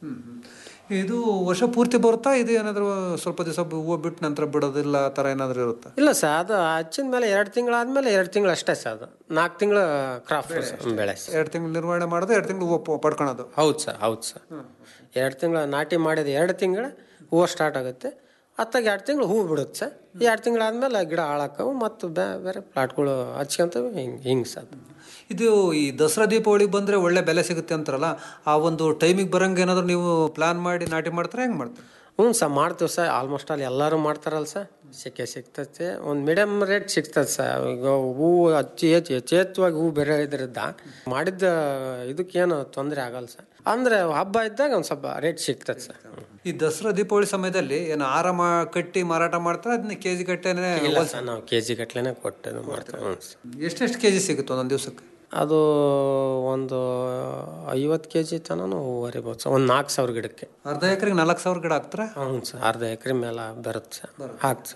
ಇದು ವರ್ಷ ಪೂರ್ತಿ ಬರುತ್ತಾ ಇದು ಏನಾದರೂ ಸ್ವಲ್ಪ ದಿವಸ ಹೂವು ಬಿಟ್ಟು ನಂತರ ಬಿಡೋದಿಲ್ಲ ಆ ಥರ ಏನಾದರೂ ಇರುತ್ತಾ ಇಲ್ಲ ಸರ್ ಅದು ಹಚ್ಚಿದ ಮೇಲೆ ಎರಡು ತಿಂಗಳಾದ್ಮೇಲೆ ಎರಡು ತಿಂಗಳು ಅಷ್ಟೇ ಸರ್ ಅದು ನಾಲ್ಕು ತಿಂಗಳು ಕ್ರಾಪ್ ಬೆಳೆ ಸರ್ ಎರಡು ತಿಂಗಳು ನಿರ್ವಹಣೆ ಮಾಡೋದು ಎರಡು ತಿಂಗಳು ಹೂವು ಪ- ಪಡ್ಕೊಳೋದು ಹೌದು ಸರ್ ಹೌದು ಸರ್ ಎರಡು ತಿಂಗಳು ನಾಟಿ ಮಾಡಿದ ಎರಡು ತಿಂಗಳು ಹೂವು ಸ್ಟಾರ್ಟ್ ಆಗುತ್ತೆ ಹತ್ತಾಗ ಎರಡು ತಿಂಗಳು ಹೂವು ಬಿಡುತ್ತೆ ಸರ್ ಎರಡು ತಿಂಗಳಾದ್ಮೇಲೆ ಗಿಡ ಹಾಳಾಕವು ಮತ್ತು ಬೇ- ಬೇರೆ ಪ್ಲಾಟ್ಗಳು ಹಚ್ಕೊಂತವೆ ಹಿಂಗೆ ಹಿಂಗೆ ಸರ್ ಇದು ಈ ದಸರಾ ದೀಪಾವಳಿಗೆ ಬಂದರೆ ಒಳ್ಳೆ ಬೆಲೆ ಸಿಗುತ್ತೆ ಅಂತಾರಲ್ಲ ಆ ಒಂದು ಟೈಮಿಗೆ ಬರಂಗೆ ಏನಾದರೂ ನೀವು ಪ್ಲಾನ್ ಮಾಡಿ ನಾಟಿ ಮಾಡ್ತಾರೆ ಹೆಂಗೆ ಮಾಡ್ತಾರೆ ಹ್ಞೂ ಸರ್ ಮಾಡ್ತೀವಿ ಸರ್ ಆಲ್ಮೋಸ್ಟ್ ಅಲ್ಲಿ ಎಲ್ಲರೂ ಮಾಡ್ತಾರಲ್ಲ ಸರ್ ಸಿಕ್ಕೇ ಸಿಗ್ತೈತೆ ಒಂದು ಮೀಡಿಯಮ್ ರೇಟ್ ಸಿಗ್ತದೆ ಸರ್ ಈಗ ಹೂವು ಹಚ್ಚಿ ಹೆಚ್ಚು ಯಥೇಚ್ಛವಾಗಿ ಹೂವು ಬೇರೆ ಇದ್ರಿಂದ ಮಾಡಿದ್ದ ಇದಕ್ಕೇನು ತೊಂದರೆ ಆಗಲ್ಲ ಸರ್ ಅಂದರೆ ಹಬ್ಬ ಇದ್ದಾಗ ಒಂದು ಸ್ವಲ್ಪ ರೇಟ್ ಸಿಗ್ತದೆ ಸರ್ ಈ ದಸರಾ ದೀಪಾವಳಿ ಸಮಯದಲ್ಲಿ ಏನು ಆರ ಮಾ ಕಟ್ಟಿ ಮಾರಾಟ ಮಾಡ್ತಾರೆ ಅದನ್ನ ಕೆ ಜಿ ಗಟ್ಟೆನೇ ಇಲ್ಲ ಸರ್ ನಾವು ಕೆ ಜಿ ಗಟ್ಲೆನೇ ಕೊಟ್ಟು ಇದು ಮಾಡ್ತೇವೆ ಹ್ಞೂ ಸರ್ ಎಷ್ಟೆಷ್ಟು ಕೆ ಜಿ ಸಿಗುತ್ತೆ ಒಂದೊಂದು ದಿವಸಕ್ಕೆ ಅದು ಒಂದು ಐವತ್ತು ಕೆ ಜಿ ತನೂ ಹರಿಬೋದು ಸರ್ ಒಂದು ನಾಲ್ಕು ಸಾವಿರ ಗಿಡಕ್ಕೆ ಅರ್ಧ ಎಕರೆಗೆ ನಾಲ್ಕು ಸಾವಿರ ಗಿಡ ಹಾಕ್ತಾರೆ ಹ್ಞೂ ಸರ್ ಅರ್ಧ ಎಕರೆ ಮೇಲೆ ಬರುತ್ತೆ ಸರ್ ಹಾಕ್ತು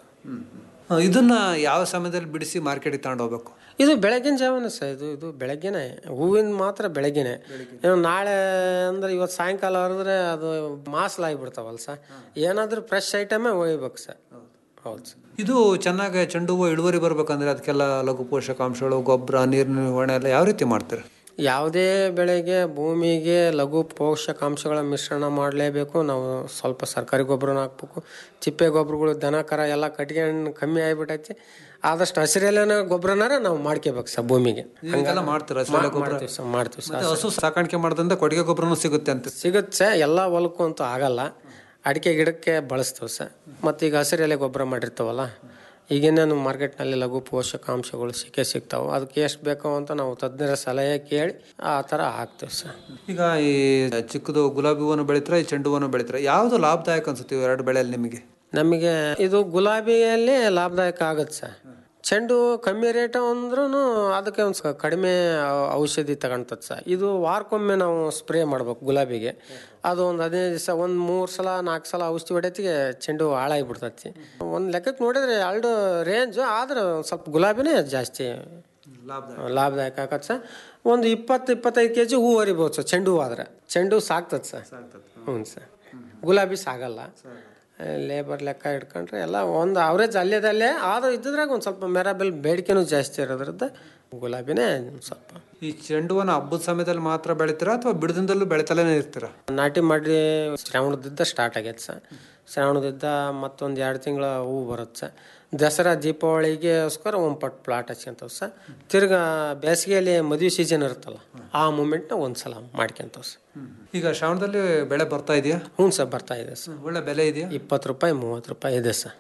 ಆ, ಇದನ್ನ ಯಾವ ಸಮಯದಲ್ಲಿ ಬಿಡಿಸಿ ಮಾರ್ಕೆಟಿಗೆ ತಗೊಂಡು ಹೋಗ್ಬೇಕು ಇದು ಬೆಳಗಿನ ಜಾವನೇ ಸರ್ ಇದು ಇದು ಬೆಳಗ್ಗೆನೆ ಹೂವಿನ ಮಾತ್ರ ಬೆಳಗ್ಗೆನೆ ಏನು ನಾಳೆ ಅಂದ್ರೆ ಇವತ್ತು ಸಾಯಂಕಾಲ ಹರಿದ್ರೆ ಅದು ಮಾಸ್ಲಾಗಿಬಿಡ್ತಾವಲ್ಲ ಸರ್ ಏನಾದರೂ ಫ್ರೆಶ್ ಐಟಮೇ ಒಯ್ಬೇಕು ಸರ್ ಹೌದು ಸರ್ ಇದು ಚೆನ್ನಾಗಿ ಚೆಂಡು ಹೂವು ಇಳುವರಿ ಬರ್ಬೇಕಂದ್ರೆ ಅದಕ್ಕೆಲ್ಲ ಲಘು ಪೋಷಕಾಂಶಗಳು ಗೊಬ್ಬರ ನೀರಿನ ನಿರ್ವಹಣೆ ಎಲ್ಲ ಯಾವ ರೀತಿ ಮಾಡ್ತೀರಿ ಯಾವುದೇ ಬೆಳೆಗೆ ಭೂಮಿಗೆ ಲಘು ಪೋಷಕಾಂಶಗಳ ಮಿಶ್ರಣ ಮಾಡಲೇಬೇಕು ನಾವು ಸ್ವಲ್ಪ ಸರ್ಕಾರಿ ಗೊಬ್ಬರನ ಹಾಕ್ಬೇಕು ಚಿಪ್ಪೆ ಗೊಬ್ಬರಗಳು ದನ ಕರ ಎಲ್ಲ ಕಟ್ಕೊಂಡು ಕಮ್ಮಿ ಆಗಿಬಿಟ್ಟೈತಿ ಆದಷ್ಟು ಹಸಿರೆಲೆನ ಗೊಬ್ಬರನಾರ ನಾವು ಮಾಡ್ಕೋಬೇಕು ಸರ್ ಭೂಮಿಗೆ ಇದೆಲ್ಲ ಮಾಡ್ತೀರಾ ಹಸಿರೆಲೆ ಮಾ- ಗೊಬ್ಬರ? ಮಾಡ್ತೀವಿ ಸರ್ ಮಾಡ್ತೀವಿ ಮತ್ತೆ ಸರ್ ಹಸು ಸಾಕಾಣಿಕೆ ಮಾಡೋದ್ರಿಂದ ಕೊಟ್ಟಿಗೆ ಗೊಬ್ಬರನೂ ಸಿಗುತ್ತೆ ಅಂತ ಸಿಗುತ್ತೆ ಸರ್ ಎಲ್ಲ ಹೊಲಕ್ಕೂ ಅಂತೂ ಆಗಲ್ಲ ಅಡಿಕೆ ಗಿಡಕ್ಕೆ ಬಳಸ್ತೀವಿ ಸರ್ ಮತ್ತು ಈಗ ಹಸಿರೆಲೆ ಗೊಬ್ಬರ ಮಾಡಿರ್ತಾವಲ್ಲ ಈಗೇನೇನು ಮಾರ್ಕೆಟ್ನಲ್ಲಿ ಲಘು ಪೋಷಕಾಂಶಗಳು ಸಿಕ್ಕೇ ಸಿಗ್ತಾವೆ ಅದಕ್ಕೆ ಎಷ್ಟು ಬೇಕೋ ಅಂತ ನಾವು ತಜ್ಞರ ಸಲಹೆ ಕೇಳಿ ಆ ಥರ ಹಾಕ್ತೀವಿ ಸರ್ ಈಗ ಈ ಚಿಕ್ಕದು ಗುಲಾಬಿ ಹೂವನ್ನು ಬೆಳಿತೀರಾ ಈ ಚೆಂಡು ಹೂವನ್ನು ಬೆಳಿತೀರಾ ಯಾವುದು ಲಾಭದಾಯಕ ಅನ್ಸುತ್ತೆ ಇವು ಎರಡು ಬೆಳೆಯಲ್ಲಿ ನಿಮಗೆ ನಮಗೆ ಇದು ಗುಲಾಬಿಯಲ್ಲಿ ಲಾಭದಾಯಕ ಆಗುತ್ತೆ ಸರ್ ಚೆಂಡು ಕಮ್ಮಿ ರೇಟ್ ಅಂದ್ರೂ ಅದಕ್ಕೆ ಒಂದು ಸ- ಕಡಿಮೆ ಔ- ಔಷಧಿ ತಗೊಂತದ್ ಸರ್ ಇದು ವಾರಕ್ಕೊಮ್ಮೆ ನಾವು ಸ್ಪ್ರೇ ಮಾಡ್ಬೇಕು ಗುಲಾಬಿಗೆ ಅದು ಒಂದು ಹದಿನೈದು ದಿವಸ ಒಂದು ಮೂರು ಸಲ ನಾಲ್ಕು ಸಲ ಔಷಧಿ ಹೊಡೆತಿಗೆ ಚೆಂಡು ಹಾಳಾಗಿಬಿಡ್ತೈತಿ ಒಂದು ಲೆಕ್ಕಕ್ಕೆ ನೋಡಿದ್ರೆ ಎರಡು ರೇಂಜು ಆದ್ರೆ ಒಂದ್ ಸ್ವಲ್ಪ ಗುಲಾಬಿನೇ ಜಾಸ್ತಿ ಲಾಭದಾಯಕ ಆಗತ್ತೆ ಸರ್ ಒಂದು ಇಪ್ಪತ್ತು ಇಪ್ಪತ್ತೈದು ಕೆ ಜಿ ಹೂ ಹರಿಬೋದು ಸರ್ ಚೆಂಡು ಹೂ ಆದ್ರೆ ಚೆಂಡು ಹೂ ಸಾಕ್ತದೆ ಸರ್ ಹ್ಞೂ ಸರ್ ಗುಲಾಬಿ ಸಾಗಲ್ಲ ಲೇಬರ್ ಲೆಕ್ಕ ಇಟ್ಕೊಂಡ್ರೆ ಎಲ್ಲ ಒಂದು ಅವರೇಜ್ ಅಲ್ಲೇದಲ್ಲೇ ಆದ್ರೂ ಇದ್ದಿದ್ರಾಗ ಒಂದು ಸ್ವಲ್ಪ ಮೆರಾಬೆಲ್ ಬೇಡಿಕೆನೂ ಜಾಸ್ತಿ ಇರೋದ್ರಿಂದ ಗುಲಾಬಿನೇ ಒಂದ್ ಸ್ವಲ್ಪ ಈ ಚೆಂಡು ಹೂವನ್ನು ಹಬ್ಬದ ಸಮಯದಲ್ಲಿ ಮಾತ್ರ ಬೆಳಿತೀರಾ ಅಥವಾ ಬಿಡದಿಂದಲೂ ಬೆಳಿತಲೇ ಇರ್ತೀರಾ ನಾಟಿ ಮಾಡಿ ಶ್ರಾವಣದಿಂದ ಸ್ಟಾರ್ಟ್ ಆಗೈತೆ ಸರ್ ಶ್ರಾವಣದಿಂದ ಮತ್ತೊಂದು ಎರಡು ತಿಂಗಳ ಹೂವು ಬರುತ್ತೆ ಸರ್ ದಸರಾ ದೀಪಾವಳಿಗೆಗೋಸ್ಕರ ಒಂದು ಪಟ್ಟು ಪ್ಲಾಟ್ ಹಚ್ಕೊಂತವ್ ಸರ್ ತಿರ್ಗಾ ಬೇಸಿಗೆಯಲ್ಲಿ ಮದುವೆ ಸೀಸನ್ ಇರುತ್ತಲ್ಲ ಆ ಮೂಮೆಂಟ್ನ ಒಂದು ಸಲ ಮಾಡ್ಕೊಂತವ್ ಸರ್ ಈಗ ಶ್ರಾವಣದಲ್ಲಿ ಬೆಳೆ ಬರ್ತಾ ಇದೆಯಾ ಹ್ಞೂ ಸರ್ ಬರ್ತಾ ಇದೆ ಸರ್ ಒಳ್ಳೆ ಬೆಲೆ ಇದೆಯಾ ಇಪ್ಪತ್ತು ರೂಪಾಯಿ ಮೂವತ್ತು ರೂಪಾಯಿ ಇದೆ ಸರ್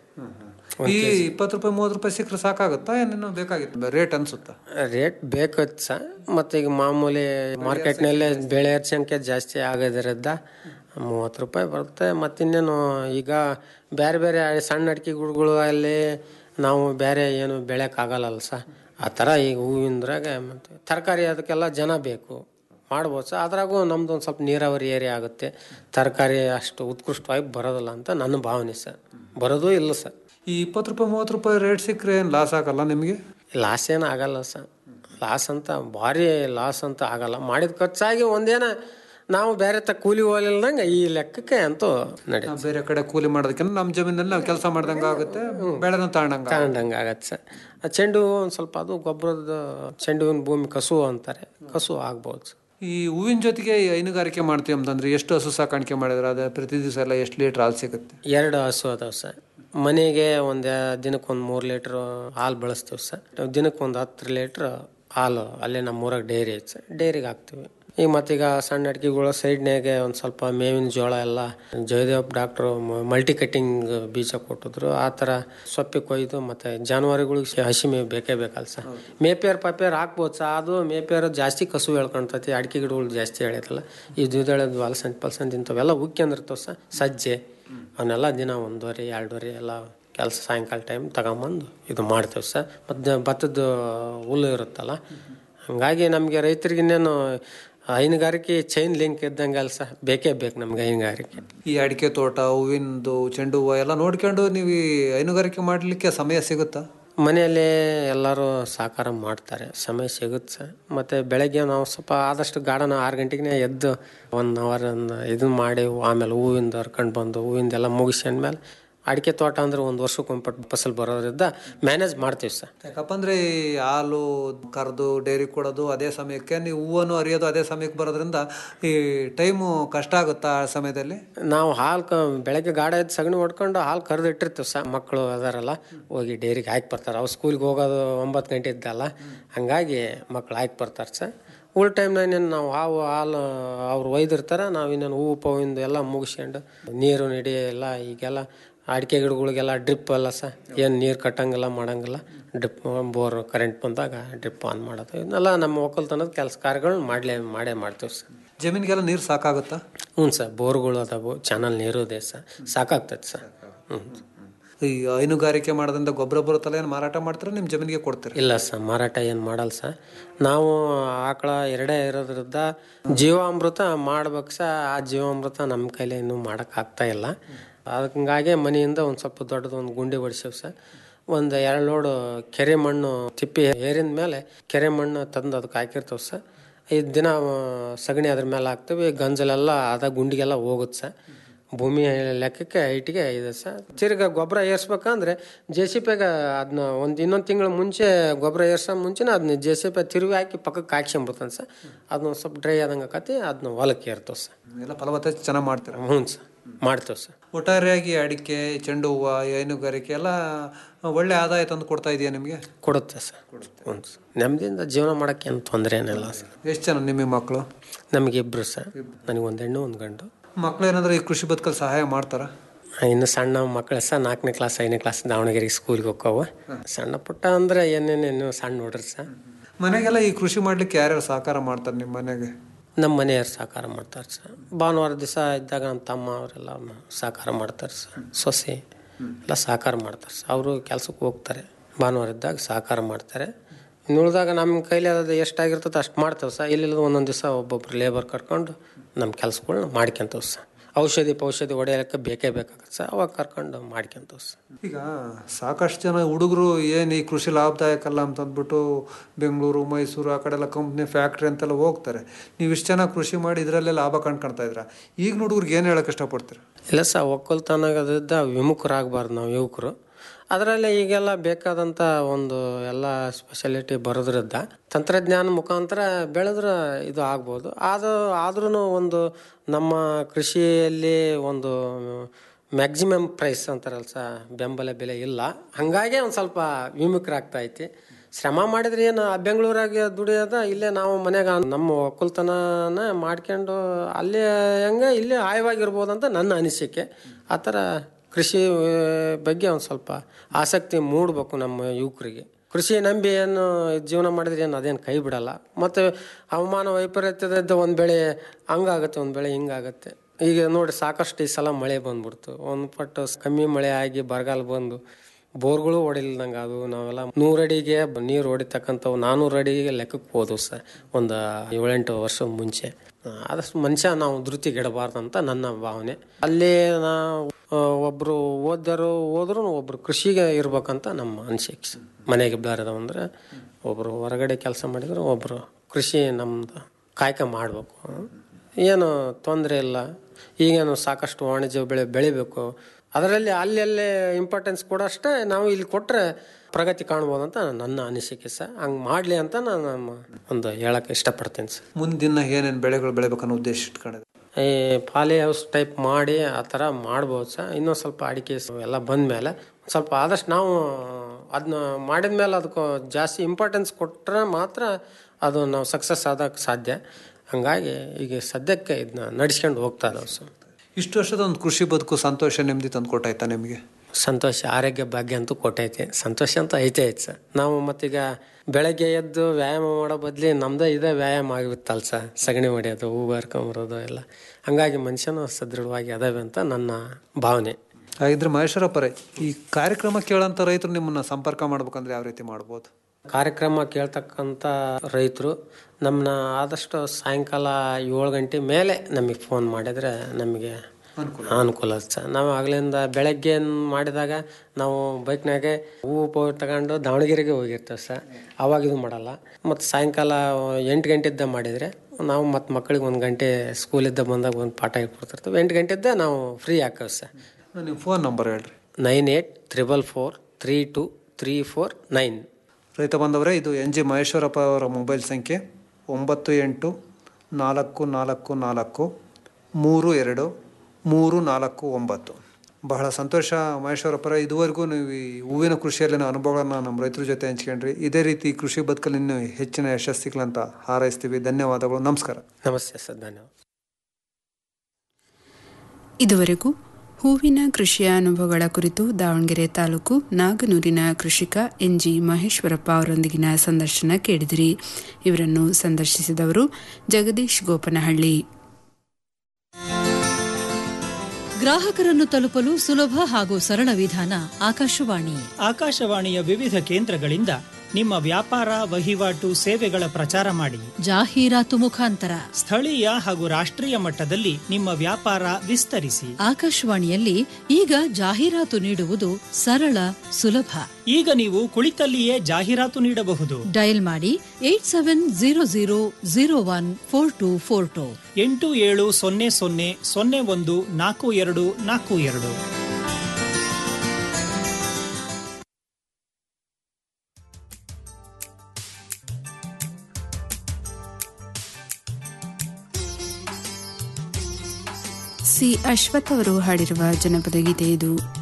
ಈ ಇಪ್ಪತ್ತು ರೂಪಾಯಿ ಮೂವತ್ತು ರೂಪಾಯಿ ಸಿಕ್ಕರೆ ಸಾಕಾಗುತ್ತಾ ಏನೇನು ಬೇಕಾಗಿತ್ತು ರೇಟ್ ಅನ್ಸುತ್ತಾ ರೇಟ್ ಬೇಕತ್ ಸರ್ ಮತ್ತು ಈಗ ಮಾಮೂಲಿ ಮಾರ್ಕೆಟ್ನಲ್ಲೇ ಬೆಳೆ ಸಂಖ್ಯೆ ಜಾಸ್ತಿ ಆಗೋದ್ರಿಂದ ಮೂವತ್ತು ರೂಪಾಯಿ ಬರುತ್ತೆ ಮತ್ತಿನ್ನೇನು ಈಗ ಬೇರೆ ಬೇರೆ ಸಣ್ಣ ಅಡಿಕೆ ಗಿಡಗಳು ಅಲ್ಲಿ ನಾವು ಬೇರೆ ಏನು ಬೆಳೆಯೋಕ್ಕಾಗಲ್ಲಲ್ಲ ಸರ್ ಆ ಥರ ಈಗ ಹೂವಿಂದ್ರಾಗ ಮತ್ತು ತರಕಾರಿ ಅದಕ್ಕೆಲ್ಲ ಜನ ಬೇಕು ಮಾಡ್ಬೋದು ಸರ್ ಅದ್ರಾಗೂ ನಮ್ದು ಒಂದು ಸ್ವಲ್ಪ ನೀರಾವರಿ ಏರಿಯಾ ಆಗುತ್ತೆ ತರಕಾರಿ ಅಷ್ಟು ಉತ್ಕೃಷ್ಟವಾಗಿ ಬರೋದಿಲ್ಲ ಅಂತ ನನ್ನ ಭಾವನೆ ಸರ್ ಬರೋದು ಇಲ್ಲ ಸರ್ ಈ ಇಪ್ಪತ್ತು ರೂಪಾಯಿ ಮೂವತ್ತು ರೂಪಾಯಿ ರೇಟ್ ಸಿಕ್ಕರೆ ಏನು ಲಾಸ್ ಆಗಲ್ಲ ನಿಮಗೆ ಲಾಸ್ ಏನು ಆಗಲ್ಲ ಸರ್ ಲಾಸ್ ಅಂತ ಭಾರಿ ಲಾಸ್ ಅಂತ ಆಗಲ್ಲ ಮಾಡಿದ ಖರ್ಚಾಗಿ ಒಂದೇನ ನಾವು ಬೇರೆ ತ ಕೂಲಿ ಹೋಲಿಲ್ದಂಗೆ ಈ ಲೆಕ್ಕಕ್ಕೆ ಅಂತೂ ನಡಿ ನಾವು ಬೇರೆ ಕಡೆ ಕೂಲಿ ಮಾಡೋದಕ್ಕಿಂತ ನಮ್ಮ ಜಮೀನಲ್ಲಿ ನಾವು ಕೆಲಸ ಮಾಡ್ದಂಗೆ ಆಗುತ್ತೆ ಬೆಳೆನ ತಗೊಂಡಂಗೆ ತಗೊಂಡಂಗೆ ಆಗತ್ತೆ ಸರ್ ಆ ಚೆಂಡು ಹೂ ಒಂದು ಸ್ವಲ್ಪ ಅದು ಗೊಬ್ಬರದ ಚೆಂಡು ಹೂವಿನ ಭೂಮಿ ಕಸು ಅಂತಾರೆ ಕಸು ಆಗ್ಬೋದು ಸರ್ ಈ ಹೂವಿನ ಜೊತೆಗೆ ಈ ಹೈನುಗಾರಿಕೆ ಮಾಡ್ತೀವಿ ಅಂತಂದ್ರೆ ಎಷ್ಟು ಹಸು ಸಾಕಾಣಿಕೆ ಮಾಡಿದ್ರೆ ಅದೇ ಪ್ರತಿ ದಿವಸ ಎಲ್ಲ ಎಷ್ಟು ಲೀಟರ್ ಹಾಲು ಸಿಗುತ್ತೆ ಎರಡು ಹಸು ಅದಾವೆ ಸರ್ ಮನೆಗೆ ಒಂದು ದಿನಕ್ಕೆ ಒಂದು ಮೂರು ಲೀಟ್ರ್ ಹಾಲು ಬಳಸ್ತೀವಿ ಸರ್ ದಿನಕ್ಕೆ ಒಂದು ಹತ್ತು ಲೀಟ್ರ್ ಹಾಲು ಅಲ್ಲೇ ನಮ್ಮ ಊರಾಗ ಡೈರಿ ಐತೆ ಸರ್ ಡೈರಿಗೆ ಹಾಕ್ತೀವಿ ಈಗ ಮತ್ತೀಗ ಸಣ್ಣ ಅಡಿಕೆಗಳು ಸೈಡ್ನಾಗೆ ಒಂದು ಸ್ವಲ್ಪ ಮೇವಿನ ಜೋಳ ಎಲ್ಲ ಜಯದೇವ್ ಡಾಕ್ಟ್ರು ಮಲ್ಟಿ ಕಟ್ಟಿಂಗ್ ಬೀಜ ಕೊಟ್ಟಿದ್ರು ಆ ಥರ ಸೊಪ್ಪಿ ಕೊಯ್ದು ಮತ್ತು ಜಾನುವಾರುಗಳಿಗೆ ಹಸಿ ಮೇವು ಬೇಕೇ ಬೇಕಲ್ಲ ಸರ್ ಮೇಪೇರ್ ಪಪೇರ್ ಹಾಕ್ಬೋದು ಸರ್ ಅದು ಮೇಪೇರ್ ಜಾಸ್ತಿ ಕಸು ಹೇಳ್ಕೊಂತೈತಿ ಅಡಿಕೆ ಗಿಡಗಳು ಜಾಸ್ತಿ ಎಳೆದಲ್ಲ ಈ ದ್ವಿದಳದ ಅಲಸಂದ್ ಪಲ್ಸಂದ್ ಇಂಥವೆಲ್ಲ ಉಕ್ಕಿಂದಿರ್ತಾವೆ ಸರ್ ಸಜ್ಜೆ ಅವನ್ನೆಲ್ಲ ದಿನ ಒಂದೂವರೆ ಎರಡೂವರೆ ಎಲ್ಲ ಕೆಲಸ ಸಾಯಂಕಾಲ ಟೈಮ್ ತಗೊಂಬಂದು ಇದು ಮಾಡ್ತೇವೆ ಸರ್ ಮತ್ತು ಭತ್ತದ ಹುಲ್ಲು ಇರುತ್ತಲ್ಲ ಹಂಗಾಗಿ ನಮಗೆ ರೈತರಿಗೆ ಇನ್ನೇನು ಹೈನುಗಾರಿಕೆ ಚೈನ್ ಲಿಂಕ್ ಇದ್ದಂಗೆ ಅಲ್ಲ ಸರ್ ಬೇಕೇ ಬೇಕು ನಮ್ಗೆ ಹೈನುಗಾರಿಕೆ ಈ ಅಡಿಕೆ ತೋಟ ಹೂವಿಂದು ಚೆಂಡು ಹೂವು ಎಲ್ಲ ನೋಡ್ಕೊಂಡು ನೀವು ಈ ಹೈನುಗಾರಿಕೆ ಮಾಡಲಿಕ್ಕೆ ಸಮಯ ಸಿಗುತ್ತಾ ಮನೆಯಲ್ಲೇ ಎಲ್ಲರೂ ಸಹಕಾರ ಮಾಡ್ತಾರೆ ಸಮಯ ಸಿಗುತ್ತೆ ಸರ್ ಮತ್ತು ಬೆಳಗ್ಗೆ ನಾವು ಸ್ವಲ್ಪ ಆದಷ್ಟು ಗಾರ್ಡನ್ ಆರು ಗಂಟೆಗೆ ಎದ್ದು ಒನ್ ಅವರ್ ಇದನ್ನ ಮಾಡಿ ಆಮೇಲೆ ಹೂವಿಂದ ಹರ್ಕೊಂಡು ಬಂದು ಹೂವಿಂದೆಲ್ಲ ಮುಗಿಸ್ಕೊಂಡ್ಮೇಲೆ ಅಡಿಕೆ ತೋಟ ಅಂದ್ರೆ ಒಂದು ವರ್ಷಕ್ಕೊಂಪಟ್ಟು ಫಸಲು ಬರೋದ್ರಿಂದ ಮ್ಯಾನೇಜ್ ಮಾಡ್ತೀವಿ ಸರ್ ಯಾಕಪ್ಪ ಅಂದ್ರೆ ಈ ಹಾಲು ಕರೆದು ಡೈರಿ ಕೊಡೋದು ಅದೇ ಸಮಯಕ್ಕೆ ನೀವು ಹೂವನ್ನು ಅರಿಯೋದು ಅದೇ ಸಮಯಕ್ಕೆ ಬರೋದ್ರಿಂದ ಈ ಟೈಮು ಕಷ್ಟ ಆಗುತ್ತಾ ಆ ಸಮಯದಲ್ಲಿ ನಾವು ಹಾಲು ಕ ಬೆಳಗ್ಗೆ ಗಾಡ ಎದ್ದು ಸಗಣಿ ಹೊಡ್ಕೊಂಡು ಹಾಲು ಕರೆದು ಇಟ್ಟಿರ್ತೀವಿ ಸರ್ ಮಕ್ಕಳು ಅದಾರಲ್ಲ ಹೋಗಿ ಡೈರಿಗೆ ಹಾಕಿ ಬರ್ತಾರೆ ಅವ್ರು ಸ್ಕೂಲ್ಗೆ ಹೋಗೋದು ಒಂಬತ್ತು ಗಂಟೆ ಇದ್ದಲ್ಲ ಹಂಗಾಗಿ ಮಕ್ಳು ಹಾಕಿ ಬರ್ತಾರೆ ಸರ್ ಉಳ್ ಟೈಮ್ನಾಗ ಇನ್ನೇನು ನಾವು ಹಾವು ಹಾಲು ಅವ್ರು ಒಯ್ದಿರ್ತಾರೆ ನಾವು ಇನ್ನೇನು ಹೂವು ಪೂವಿಂದ ಎಲ್ಲ ಮುಗಿಸ್ಕೊಂಡು ನೀರು ನಡಿ ಎಲ್ಲ ಈಗೆಲ್ಲ ಅಡಿಕೆ ಗಿಡಗಳಿಗೆಲ್ಲ ಡ್ರಿಪ್ ಅಲ್ಲ ಸರ್ ಏನು ನೀರು ಕಟ್ಟಂಗಿಲ್ಲ ಮಾಡಂಗಿಲ್ಲ ಡ್ರಿಪ್ ಬೋರ್ ಕರೆಂಟ್ ಬಂದಾಗ ಡ್ರಿಪ್ ಆನ್ ಮಾಡೋದು ಇದನ್ನೆಲ್ಲ ನಮ್ಮ ಒಕ್ಕಲ್ತನದ ಕೆಲಸ ಕಾರ್ಯಗಳನ್ನ ಮಾಡಲೇ ಮಾಡೇ ಮಾಡ್ತೀವಿ ಸರ್ ಜಮೀನಿಗೆಲ್ಲ ನೀರು ಸಾಕಾಗುತ್ತಾ ಹ್ಞೂ ಸರ್ ಬೋರ್ಗಳು ಅದಾವು ಚಾನಲ್ ನೀರು ಇದೆ ಸರ್ ಸಾಕಾಗ್ತದೆ ಸರ್ ಹ್ಞೂ ಈ ಹೈನುಗಾರಿಕೆ ಮಾಡೋದ್ರಿಂದ ಗೊಬ್ಬರ ಬರುತ್ತಲ್ಲ ಏನು ಮಾರಾಟ ಮಾಡ್ತೀರಾ ನಿಮ್ಮ ಜಮೀನಿಗೆ ಕೊಡ್ತೀರಾ ಇಲ್ಲ ಸರ್ ಮಾರಾಟ ಏನು ಮಾಡಲ್ಲ ಸರ್ ನಾವು ಆಕಳ ಎರಡೇ ಇರೋದ್ರಿಂದ ಜೀವಾಮೃತ ಮಾಡ್ಬೇಕು ಸರ್ ಆ ಜೀವಾಮೃತ ನಮ್ಮ ಕೈಲಿ ಇನ್ನೂ ಮಾಡೋಕ್ಕಾಗ್ತಾ ಇಲ್ಲ ಹಂಗಾಗಿ ಮನೆಯಿಂದ ಒಂದು ಸ್ವಲ್ಪ ದೊಡ್ಡದು ಒಂದು ಗುಂಡಿ ಹೊಡ್ಸೀವಿ ಸರ್ ಒಂದು ಎರಡು ಲೋಡು ಕೆರೆ ಮಣ್ಣು ತಿಪ್ಪಿ ಏರಿದ ಮೇಲೆ ಕೆರೆ ಮಣ್ಣು ತಂದು ಅದಕ್ಕೆ ಹಾಕಿರ್ತೀವಿ ಸರ್ ಐದು ದಿನ ಆ, ಸಗಣಿ ಅದ್ರ ಮೇಲೆ ಹಾಕ್ತೀವಿ ಗಂಜಲೆಲ್ಲ ಅದ ಗುಂಡಿಗೆಲ್ಲ ಹೋಗುತ್ತೆ ಸರ್ ಭೂಮಿ ಲೆಕ್ಕಕ್ಕೆ ಹೈಟಿಗೆ ಇದೆ ಸರ್ ತಿರ್ಗ ಗೊಬ್ಬರ ಏರ್ಸ್ಬೇಕಂದ್ರೆ ಜೆ ಸಿ ಪಿಗೆ ಅದನ್ನ ಒಂದು ಇನ್ನೊಂದು ತಿಂಗಳ ಮುಂಚೆ ಗೊಬ್ಬರ ಏರ್ಸೋ ಮುಂಚೆನೇ ಅದನ್ನ ಜೆ ಸಿ ಪಿ ತಿರುವಿ ಹಾಕಿ ಪಕ್ಕಕ್ಕೆ ಹಾಕ್ಸ್ಕೊಂಬಿಡ್ತಾನೆ ಸರ್ ಅದನ್ನ ಸ್ವಲ್ಪ ಡ್ರೈ ಆದಂಗೆ ಆಕತಿ ಅದನ್ನ ಹೊಲಕ್ಕೆ ಏರ್ತವೆ ಸರ್ ಎಲ್ಲ ಫಲವತ್ತತೆ ಚೆನ್ನಾಗಿ ಮಾಡ್ತೀರಾ ಹ್ಞೂ ಸರ್ ಮಾಡ್ತೇವೆ ಸರ್ ಒಟ್ಟಾರೆಯಾಗಿ ಅಡಿಕೆ ಚೆಂಡು ಹೂವು ಹೈನುಗಾರಿಕೆ ಎಲ್ಲ ಒಳ್ಳೆ ಆದಾಯ ತಂದು ಕೊಡ್ತಾ ಇದೆಯಾ ನಿಮಗೆ ಕೊಡುತ್ತೆ ಸರ್ ಹ್ಞೂ ಸರ್ ನೆಮ್ಮದಿಯಿಂದ ಜೀವನ ಮಾಡೋಕ್ಕೆ ಏನು ತೊಂದರೆ ಏನಿಲ್ಲ ಸರ್ ಎಷ್ಟು ಜನ ನಿಮ್ಮ ಮಕ್ಕಳು ನಮಗೆ ಇಬ್ಬರು ಸರ್ ನನಗೆ ಒಂದು ಹೆಣ್ಣು ಒಂದು ಗಂಡು ಮಕ್ಕಳು ಏನಾದರೂ ಈ ಕೃಷಿ ಬದುಕಲ್ಲಿ ಸಹಾಯ ಮಾಡ್ತಾರಾ ಇನ್ನು ಸಣ್ಣ ಮಕ್ಕಳು ಸಹ ನಾಲ್ಕನೇ ಕ್ಲಾಸ್ ಐದನೇ ಕ್ಲಾಸ್ ದಾವಣಗೆರೆಗೆ ಸ್ಕೂಲ್ಗೆ ಹೋಗ್ತಾವ ಸಣ್ಣ ಪುಟ್ಟ ಅಂದ್ರೆ ಏನೇನೇನು ಸಣ್ಣ ನೋಡ್ರಿ ಸರ್ ಮನೆಗೆಲ್ಲ ಈ ಕೃಷಿ ಮಾಡ್ಲಿಕ್ಕೆ ಯಾರ್ಯಾರು ಸಹಕಾರ ಮಾಡ್ತಾರೆ ನಿಮ್ಮ ಮನೆಗೆ ನಮ್ಮ ಮನೆಯವ್ರು ಸಹಕಾರ ಮಾಡ್ತಾರೆ ಸರ್ ಭಾನುವಾರ ದಿವಸ ಇದ್ದಾಗ ನಮ್ಮ ತಮ್ಮ ಅವರೆಲ್ಲ ಸಹಕಾರ ಮಾಡ್ತಾರೆ ಸರ್ ಸೊಸೆ ಎಲ್ಲ ಸಹಕಾರ ಮಾಡ್ತಾರೆ ಸರ್ ಅವರು ಕೆಲ್ಸಕ್ಕೆ ಹೋಗ್ತಾರೆ ಭಾನುವಾರ ಇದ್ದಾಗ ಸಹಕಾರ ಮಾಡ್ತಾರೆ ಇನ್ನು ಉಳಿದಾಗ ನಮ್ಮ ಕೈಲಿ ಅದು ಎಷ್ಟಾಗಿರ್ತದೆ ಅಷ್ಟು ಮಾಡ್ತೇವೆ ಸರ್ ಇಲ್ಲಿ ಒಂದೊಂದು ದಿವಸ ಒಬ್ಬೊಬ್ರು ಲೇಬರ್ ಕರ್ಕೊಂಡು ನಮ್ಮ ಕೆಲ್ಸಗಳ್ನ ಮಾಡ್ಕೊಂತೇವೆ ಸರ್ ಔಷಧಿ ಪೌಷಧಿ ಹೊಡೆಯೋಕ್ಕೆ ಬೇಕೇ ಬೇಕಾಗತ್ತೆ ಸರ್ ಅವಾಗ ಕರ್ಕೊಂಡು ಮಾಡ್ಕೊಂತೇವೆ ಸರ್ ಈಗ ಸಾಕಷ್ಟು ಜನ ಹುಡುಗರು ಏನು ಈ ಕೃಷಿ ಲಾಭದಾಯಕ ಅಲ್ಲ ಅಂತ ಅಂದ್ಬಿಟ್ಟು ಬೆಂಗಳೂರು ಮೈಸೂರು ಆ ಕಡೆ ಎಲ್ಲ ಕಂಪ್ನಿ ಫ್ಯಾಕ್ಟ್ರಿ ಅಂತೆಲ್ಲ ಹೋಗ್ತಾರೆ ನೀವು ಇಷ್ಟು ಜನ ಕೃಷಿ ಮಾಡಿ ಇದರಲ್ಲೇ ಲಾಭ ಕಂಡ್ಕೊಳ್ತಾ ಇದ್ರ ಈಗ ಹುಡುಗರಿಗೆ ಏನು ಹೇಳಕ್ಕೆ ಇಷ್ಟಪಡ್ತೀರಾ ಇಲ್ಲ ಸರ್ ಒಕ್ಕಲ್ತನದಿಂದ ವಿಮುಖರಾಗಬಾರ್ದು ನಾವು ಯುವಕರು ಅದರಲ್ಲಿ ಈಗೆಲ್ಲ ಬೇಕಾದಂಥ ಒಂದು ಎಲ್ಲ ಸ್ಪೆಷಾಲಿಟಿ ಬರೋದ್ರಿಂದ ತಂತ್ರಜ್ಞಾನ ಮುಖಾಂತರ ಬೆಳೆದ್ರೆ ಇದು ಆಗ್ಬೋದು ಅದು ಆದ್ರೂ ಒಂದು ನಮ್ಮ ಕೃಷಿಯಲ್ಲಿ ಒಂದು ಮ್ಯಾಕ್ಸಿಮಮ್ ಪ್ರೈಸ್ ಅಂತಾರಲ್ಲ ಸ ಬೆಂಬಲ ಬೆಲೆ ಇಲ್ಲ ಹಾಗಾಗಿ ಒಂದು ಸ್ವಲ್ಪ ವಿಮುಖರಾಗ್ತಾ ಐತಿ ಶ್ರಮ ಮಾಡಿದ್ರೆ ಏನು ಬೆಂಗಳೂರಾಗೆ ದುಡಿಯೋದ ಇಲ್ಲೇ ನಾವು ಮನ್ಯಾಗ ನಮ್ಮ ಒಕ್ಕಲ್ತನನ ಮಾಡ್ಕೊಂಡು ಅಲ್ಲೇ ಹೆಂಗೆ ಇಲ್ಲೇ ಆಯವಾಗಿರ್ಬೋದಂತ ನನ್ನ ಅನಿಸಿಕೆ ಆ ಥರ ಕೃಷಿ ಆ, ಬಗ್ಗೆ ಒಂದು ಸ್ವಲ್ಪ ಆಸಕ್ತಿ ಮೂಡಬೇಕು ನಮ್ಮ ಯುವಕರಿಗೆ ಕೃಷಿ ನಂಬಿ ಏನು ಜೀವನ ಮಾಡಿದ್ರೆ ಏನು ಅದೇನು ಕೈ ಬಿಡಲ್ಲ ಮತ್ತು ಹವಾಮಾನ ವೈಪರೀತ್ಯದ ಒಂದು ಬೆಳೆ ಹಂಗಾಗತ್ತೆ ಒಂದು ಬೆಳೆ ಹಿಂಗಾಗತ್ತೆ ಈಗ ನೋಡಿ ಸಾಕಷ್ಟು ಈ ಸಲ ಮಳೆ ಬಂದ್ಬಿಡ್ತು ಒಂದು ಪಟ್ಟು ಕಮ್ಮಿ ಮಳೆ ಆಗಿ ಬರಗಾಲ ಬಂದು ಬೋರ್ಗಳು ಹೊಡಿಲ್ದಂಗೆ ಅದು ನಾವೆಲ್ಲ ನೂರಡಿಗೆ ನೀರು ಹೊಡಿತಕ್ಕಂಥವು ನಾನ್ನೂರು ಅಡಿಗೆ ಲೆಕ್ಕಕ್ಕೆ ಹೋದವು ಸರ್ ಒಂದು ಏಳೆಂಟು ವರ್ಷ ಮುಂಚೆ ಆ, ಆದಷ್ಟು ಮನುಷ್ಯ ನಾವು ಧೃತಿಗೆಡಬಾರ್ದು ಅಂತ ನನ್ನ ಭಾವನೆ ಅಲ್ಲಿ ನಾವು ಆ, ಒಬ್ರು ಓದ್ದರು ಹೋದ್ರು ಒಬ್ರು ಕೃಷಿಗೆ ಇರ್ಬೇಕಂತ ನಮ್ಮ ಅನಿಸಿಕೆ ಸರ್. ಮನೆಗೆ ಬೆಳೆದವ ಅಂದ್ರೆ ಒಬ್ರು ಹೊರಗಡೆ ಕೆಲಸ ಮಾಡಿದ್ರು ಒಬ್ರು ಕೃಷಿ ನಮ್ದು ಕಾಯಕ ಮಾಡಬೇಕು ಏನು ತೊಂದರೆ ಇಲ್ಲ ಈಗೇನು ಸಾಕಷ್ಟು ವಾಣಿಜ್ಯ ಬೆಳೆ ಬೆಳಿಬೇಕು ಅದರಲ್ಲಿ ಅಲ್ಲೆಲ್ಲೇ ಇಂಪಾರ್ಟೆನ್ಸ್ ಕೊಡೋಷ್ಟೇ ನಾವು ಇಲ್ಲಿ ಕೊಟ್ಟರೆ ಪ್ರಗತಿ ಕಾಣ್ಬೋದು ಅಂತ ನನ್ನ ಅನಿಸಿಕೆ ಸರ್ ಹಂಗೆ ಮಾಡಲಿ ಅಂತ ನಾನು ನಮ್ಮ ಒಂದು ಹೇಳಕ್ಕೆ ಇಷ್ಟಪಡ್ತೀನಿ ಸರ್ ಮುಂದಿನ ಏನೇನು ಬೆಳೆಗಳು ಬೆಳಿಬೇಕನ್ನೋ ಉದ್ದೇಶ ಇಟ್ಕೊಂಡಿದೆ ಈ ಪಾಲಿ ಹೌಸ್ ಟೈಪ್ ಮಾಡಿ ಆ ಥರ ಮಾಡ್ಬೋದು ಸರ್ ಇನ್ನೂ ಸ್ವಲ್ಪ ಅಡಿಕೆ ಸ- ಎಲ್ಲ ಬಂದಮೇಲೆ ಸ್ವಲ್ಪ ಆದಷ್ಟು ನಾವು ಅದನ್ನ ಮಾಡಿದ ಮೇಲೆ ಅದಕ್ಕೆ ಜಾಸ್ತಿ ಇಂಪಾರ್ಟೆನ್ಸ್ ಕೊಟ್ಟರೆ ಮಾತ್ರ ಅದು ನಾವು ಸಕ್ಸಸ್ ಆದಕ್ಕೆ ಸಾಧ್ಯ ಹಂಗಾಗಿ ಈಗ ಸದ್ಯಕ್ಕೆ ಇದನ್ನ ನಡೆಸ್ಕೊಂಡು ಹೋಗ್ತಾ ಇದಾವೆ ಸರ್ ಇಷ್ಟು ವರ್ಷದ ಒಂದು ಕೃಷಿ ಬದುಕು ಸಂತೋಷ ನೆಮ್ಮದಿ ತಂದು ಕೊಟ್ಟಾಯ್ತಾ ನಿಮಗೆ ಸಂತೋಷ ಆರೋಗ್ಯ ಭಾಗ್ಯ ಅಂತೂ ಕೊಟ್ಟೈತೆ ಸಂತೋಷ ಅಂತ ಐತೆ ಐತೆ ಸರ್ ನಾವು ಮತ್ತೀಗ ಬೆಳಗ್ಗೆ ಎದ್ದು ವ್ಯಾಯಾಮ ಮಾಡೋ ಬದ್ಲಿ ನಮ್ದೇ ಇದೇ ವ್ಯಾಯಾಮ ಆಗಿಬಿತ್ತಲ್ಲ ಸರ್ ಸಗಣಿ ಹೊಡೆಯೋದು ಹೂವು ಹರ್ಕೊಂಬರೋದು ಎಲ್ಲ ಹಂಗಾಗಿ ಮನುಷ್ಯನು ಸದೃಢವಾಗಿ ಅದಾವೆ ಅಂತ ನನ್ನ ಭಾವನೆ ಹಾಗಿದ್ರೆ ಮಹೇಶ್ವರಪ್ಪರೇ ಈ ಕಾರ್ಯಕ್ರಮ ಕೇಳೋಂಥ ರೈತರು ನಿಮ್ಮನ್ನ ಸಂಪರ್ಕ ಮಾಡ್ಬೇಕಂದ್ರೆ ಯಾವ ರೀತಿ ಮಾಡ್ಬೋದು ಕಾರ್ಯಕ್ರಮ ಕೇಳ್ತಕ್ಕಂಥ ರೈತರು ನಮ್ಮನ್ನ ಆದಷ್ಟು ಸಾಯಂಕಾಲ ಏಳು ಗಂಟೆ ಮೇಲೆ ನಮಗೆ ಫೋನ್ ಮಾಡಿದರೆ ನಮಗೆ ಅನುಕೂಲ ಸರ್ ನಾವು ಆಗ್ಲಿಂದ ಬೆಳಗ್ಗೆ ಮಾಡಿದಾಗ ನಾವು ಬೈಕ್ನಾಗೆ ಹೂವು ಪೂ ತಗೊಂಡು ದಾವಣಗೆರೆಗೆ ಹೋಗಿರ್ತೇವೆ ಸರ್ ಅವಾಗ ಇದು ಮಾಡಲ್ಲ ಮತ್ತು ಸಾಯಂಕಾಲ ಎಂಟು ಗಂಟೆದ್ದ ಮಾಡಿದರೆ ನಾವು ಮತ್ತು ಮಕ್ಕಳಿಗೆ ಒಂದು ಗಂಟೆ ಸ್ಕೂಲಿದ್ದ ಬಂದಾಗ ಒಂದು ಪಾಠ ಹೇಳ್ಕೊಡ್ತಿರ್ತೇವೆ ಎಂಟು ಗಂಟೆದ್ದ ನಾವು ಫ್ರೀ ಹಾಕೇವೆ ಸರ್ ನಿಮ್ಮ ಫೋನ್ ನಂಬರ್ ಹೇಳ್ರಿ nine eight triple four three two three four nine ರೈತ ಬಂದವರೇ ಇದು ಎನ್ ಜಿ ಮಹೇಶ್ವರಪ್ಪ ಅವರ ಮೊಬೈಲ್ ಸಂಖ್ಯೆ ಒಂಬತ್ತು ಎಂಟು ನಾಲ್ಕು ನಾಲ್ಕು ನಾಲ್ಕು ಮೂರು ಎರಡು ಮೂರು ನಾಲ್ಕು ಒಂಬತ್ತು ಬಹಳ ಸಂತೋಷ ಮಹೇಶ್ವರಪ್ಪರ ಇದುವರೆಗೂ ನೀವು ಈ ಹೂವಿನ ಕೃಷಿಯಲ್ಲಿನ ಅನುಭವಗಳನ್ನ ನಮ್ಮ ರೈತರ ಜೊತೆ ಹಂಚ್ಕೊಂಡ್ರಿ ಇದೇ ರೀತಿ ಕೃಷಿ ಬದುಕಲ್ಲಿ ಇನ್ನೂ ಹೆಚ್ಚಿನ ಯಶಸ್ಸಿಗಳಂತ ಹಾರೈಸ್ತೀವಿ ಧನ್ಯವಾದಗಳು ನಮಸ್ಕಾರ ನಮಸ್ತೆ ಸರ್ ಧನ್ಯವಾದ ಇದುವರೆಗೂ ಹೂವಿನ ಕೃಷಿಯ ಅನುಭವಗಳ ಕುರಿತು ದಾವಣಗೆರೆ ತಾಲೂಕು ನಾಗನೂರಿನ ಕೃಷಿಕ ಎನ್ಜಿ ಮಹೇಶ್ವರಪ್ಪ ಅವರೊಂದಿಗಿನ ಸಂದರ್ಶನ ಕೇಳಿದಿರಿ ಇವರನ್ನು ಸಂದರ್ಶಿಸಿದವರು ಜಗದೀಶ್ ಗೋಪನಹಳ್ಳಿ ಗ್ರಾಹಕರನ್ನು ತಲುಪಲು ಸುಲಭ ಹಾಗೂ ಸರಳ ವಿಧಾನ ಆಕಾಶವಾಣಿ ಆಕಾಶವಾಣಿಯ ವಿವಿಧ ಕೇಂದ್ರಗಳಿಂದ ನಿಮ್ಮ ವ್ಯಾಪಾರ ವಹಿವಾಟು ಸೇವೆಗಳ ಪ್ರಚಾರ ಮಾಡಿ ಜಾಹೀರಾತು ಮುಖಾಂತರ ಸ್ಥಳೀಯ ಹಾಗೂ ರಾಷ್ಟ್ರೀಯ ಮಟ್ಟದಲ್ಲಿ ನಿಮ್ಮ ವ್ಯಾಪಾರ ವಿಸ್ತರಿಸಿ ಆಕಾಶವಾಣಿಯಲ್ಲಿ ಈಗ ಜಾಹೀರಾತು ನೀಡುವುದು ಸರಳ ಸುಲಭ ಈಗ ನೀವು ಕುಳಿತಲ್ಲಿಯೇ ಜಾಹೀರಾತು ನೀಡಬಹುದು ಡಯಲ್ ಮಾಡಿ eight seven zero zero zero one four two four two ಎಂಟು ಏಳು ಸೊನ್ನೆ ಸೊನ್ನೆ ಸೊನ್ನೆ ಒಂದು ನಾಲ್ಕು ಎರಡು ನಾಲ್ಕು ಎರಡು ಸಿ ಅಶ್ವಥ್ ಅವರು ಹಾಡಿರುವ ಜನಪದ ಗೀತೆ ಇದು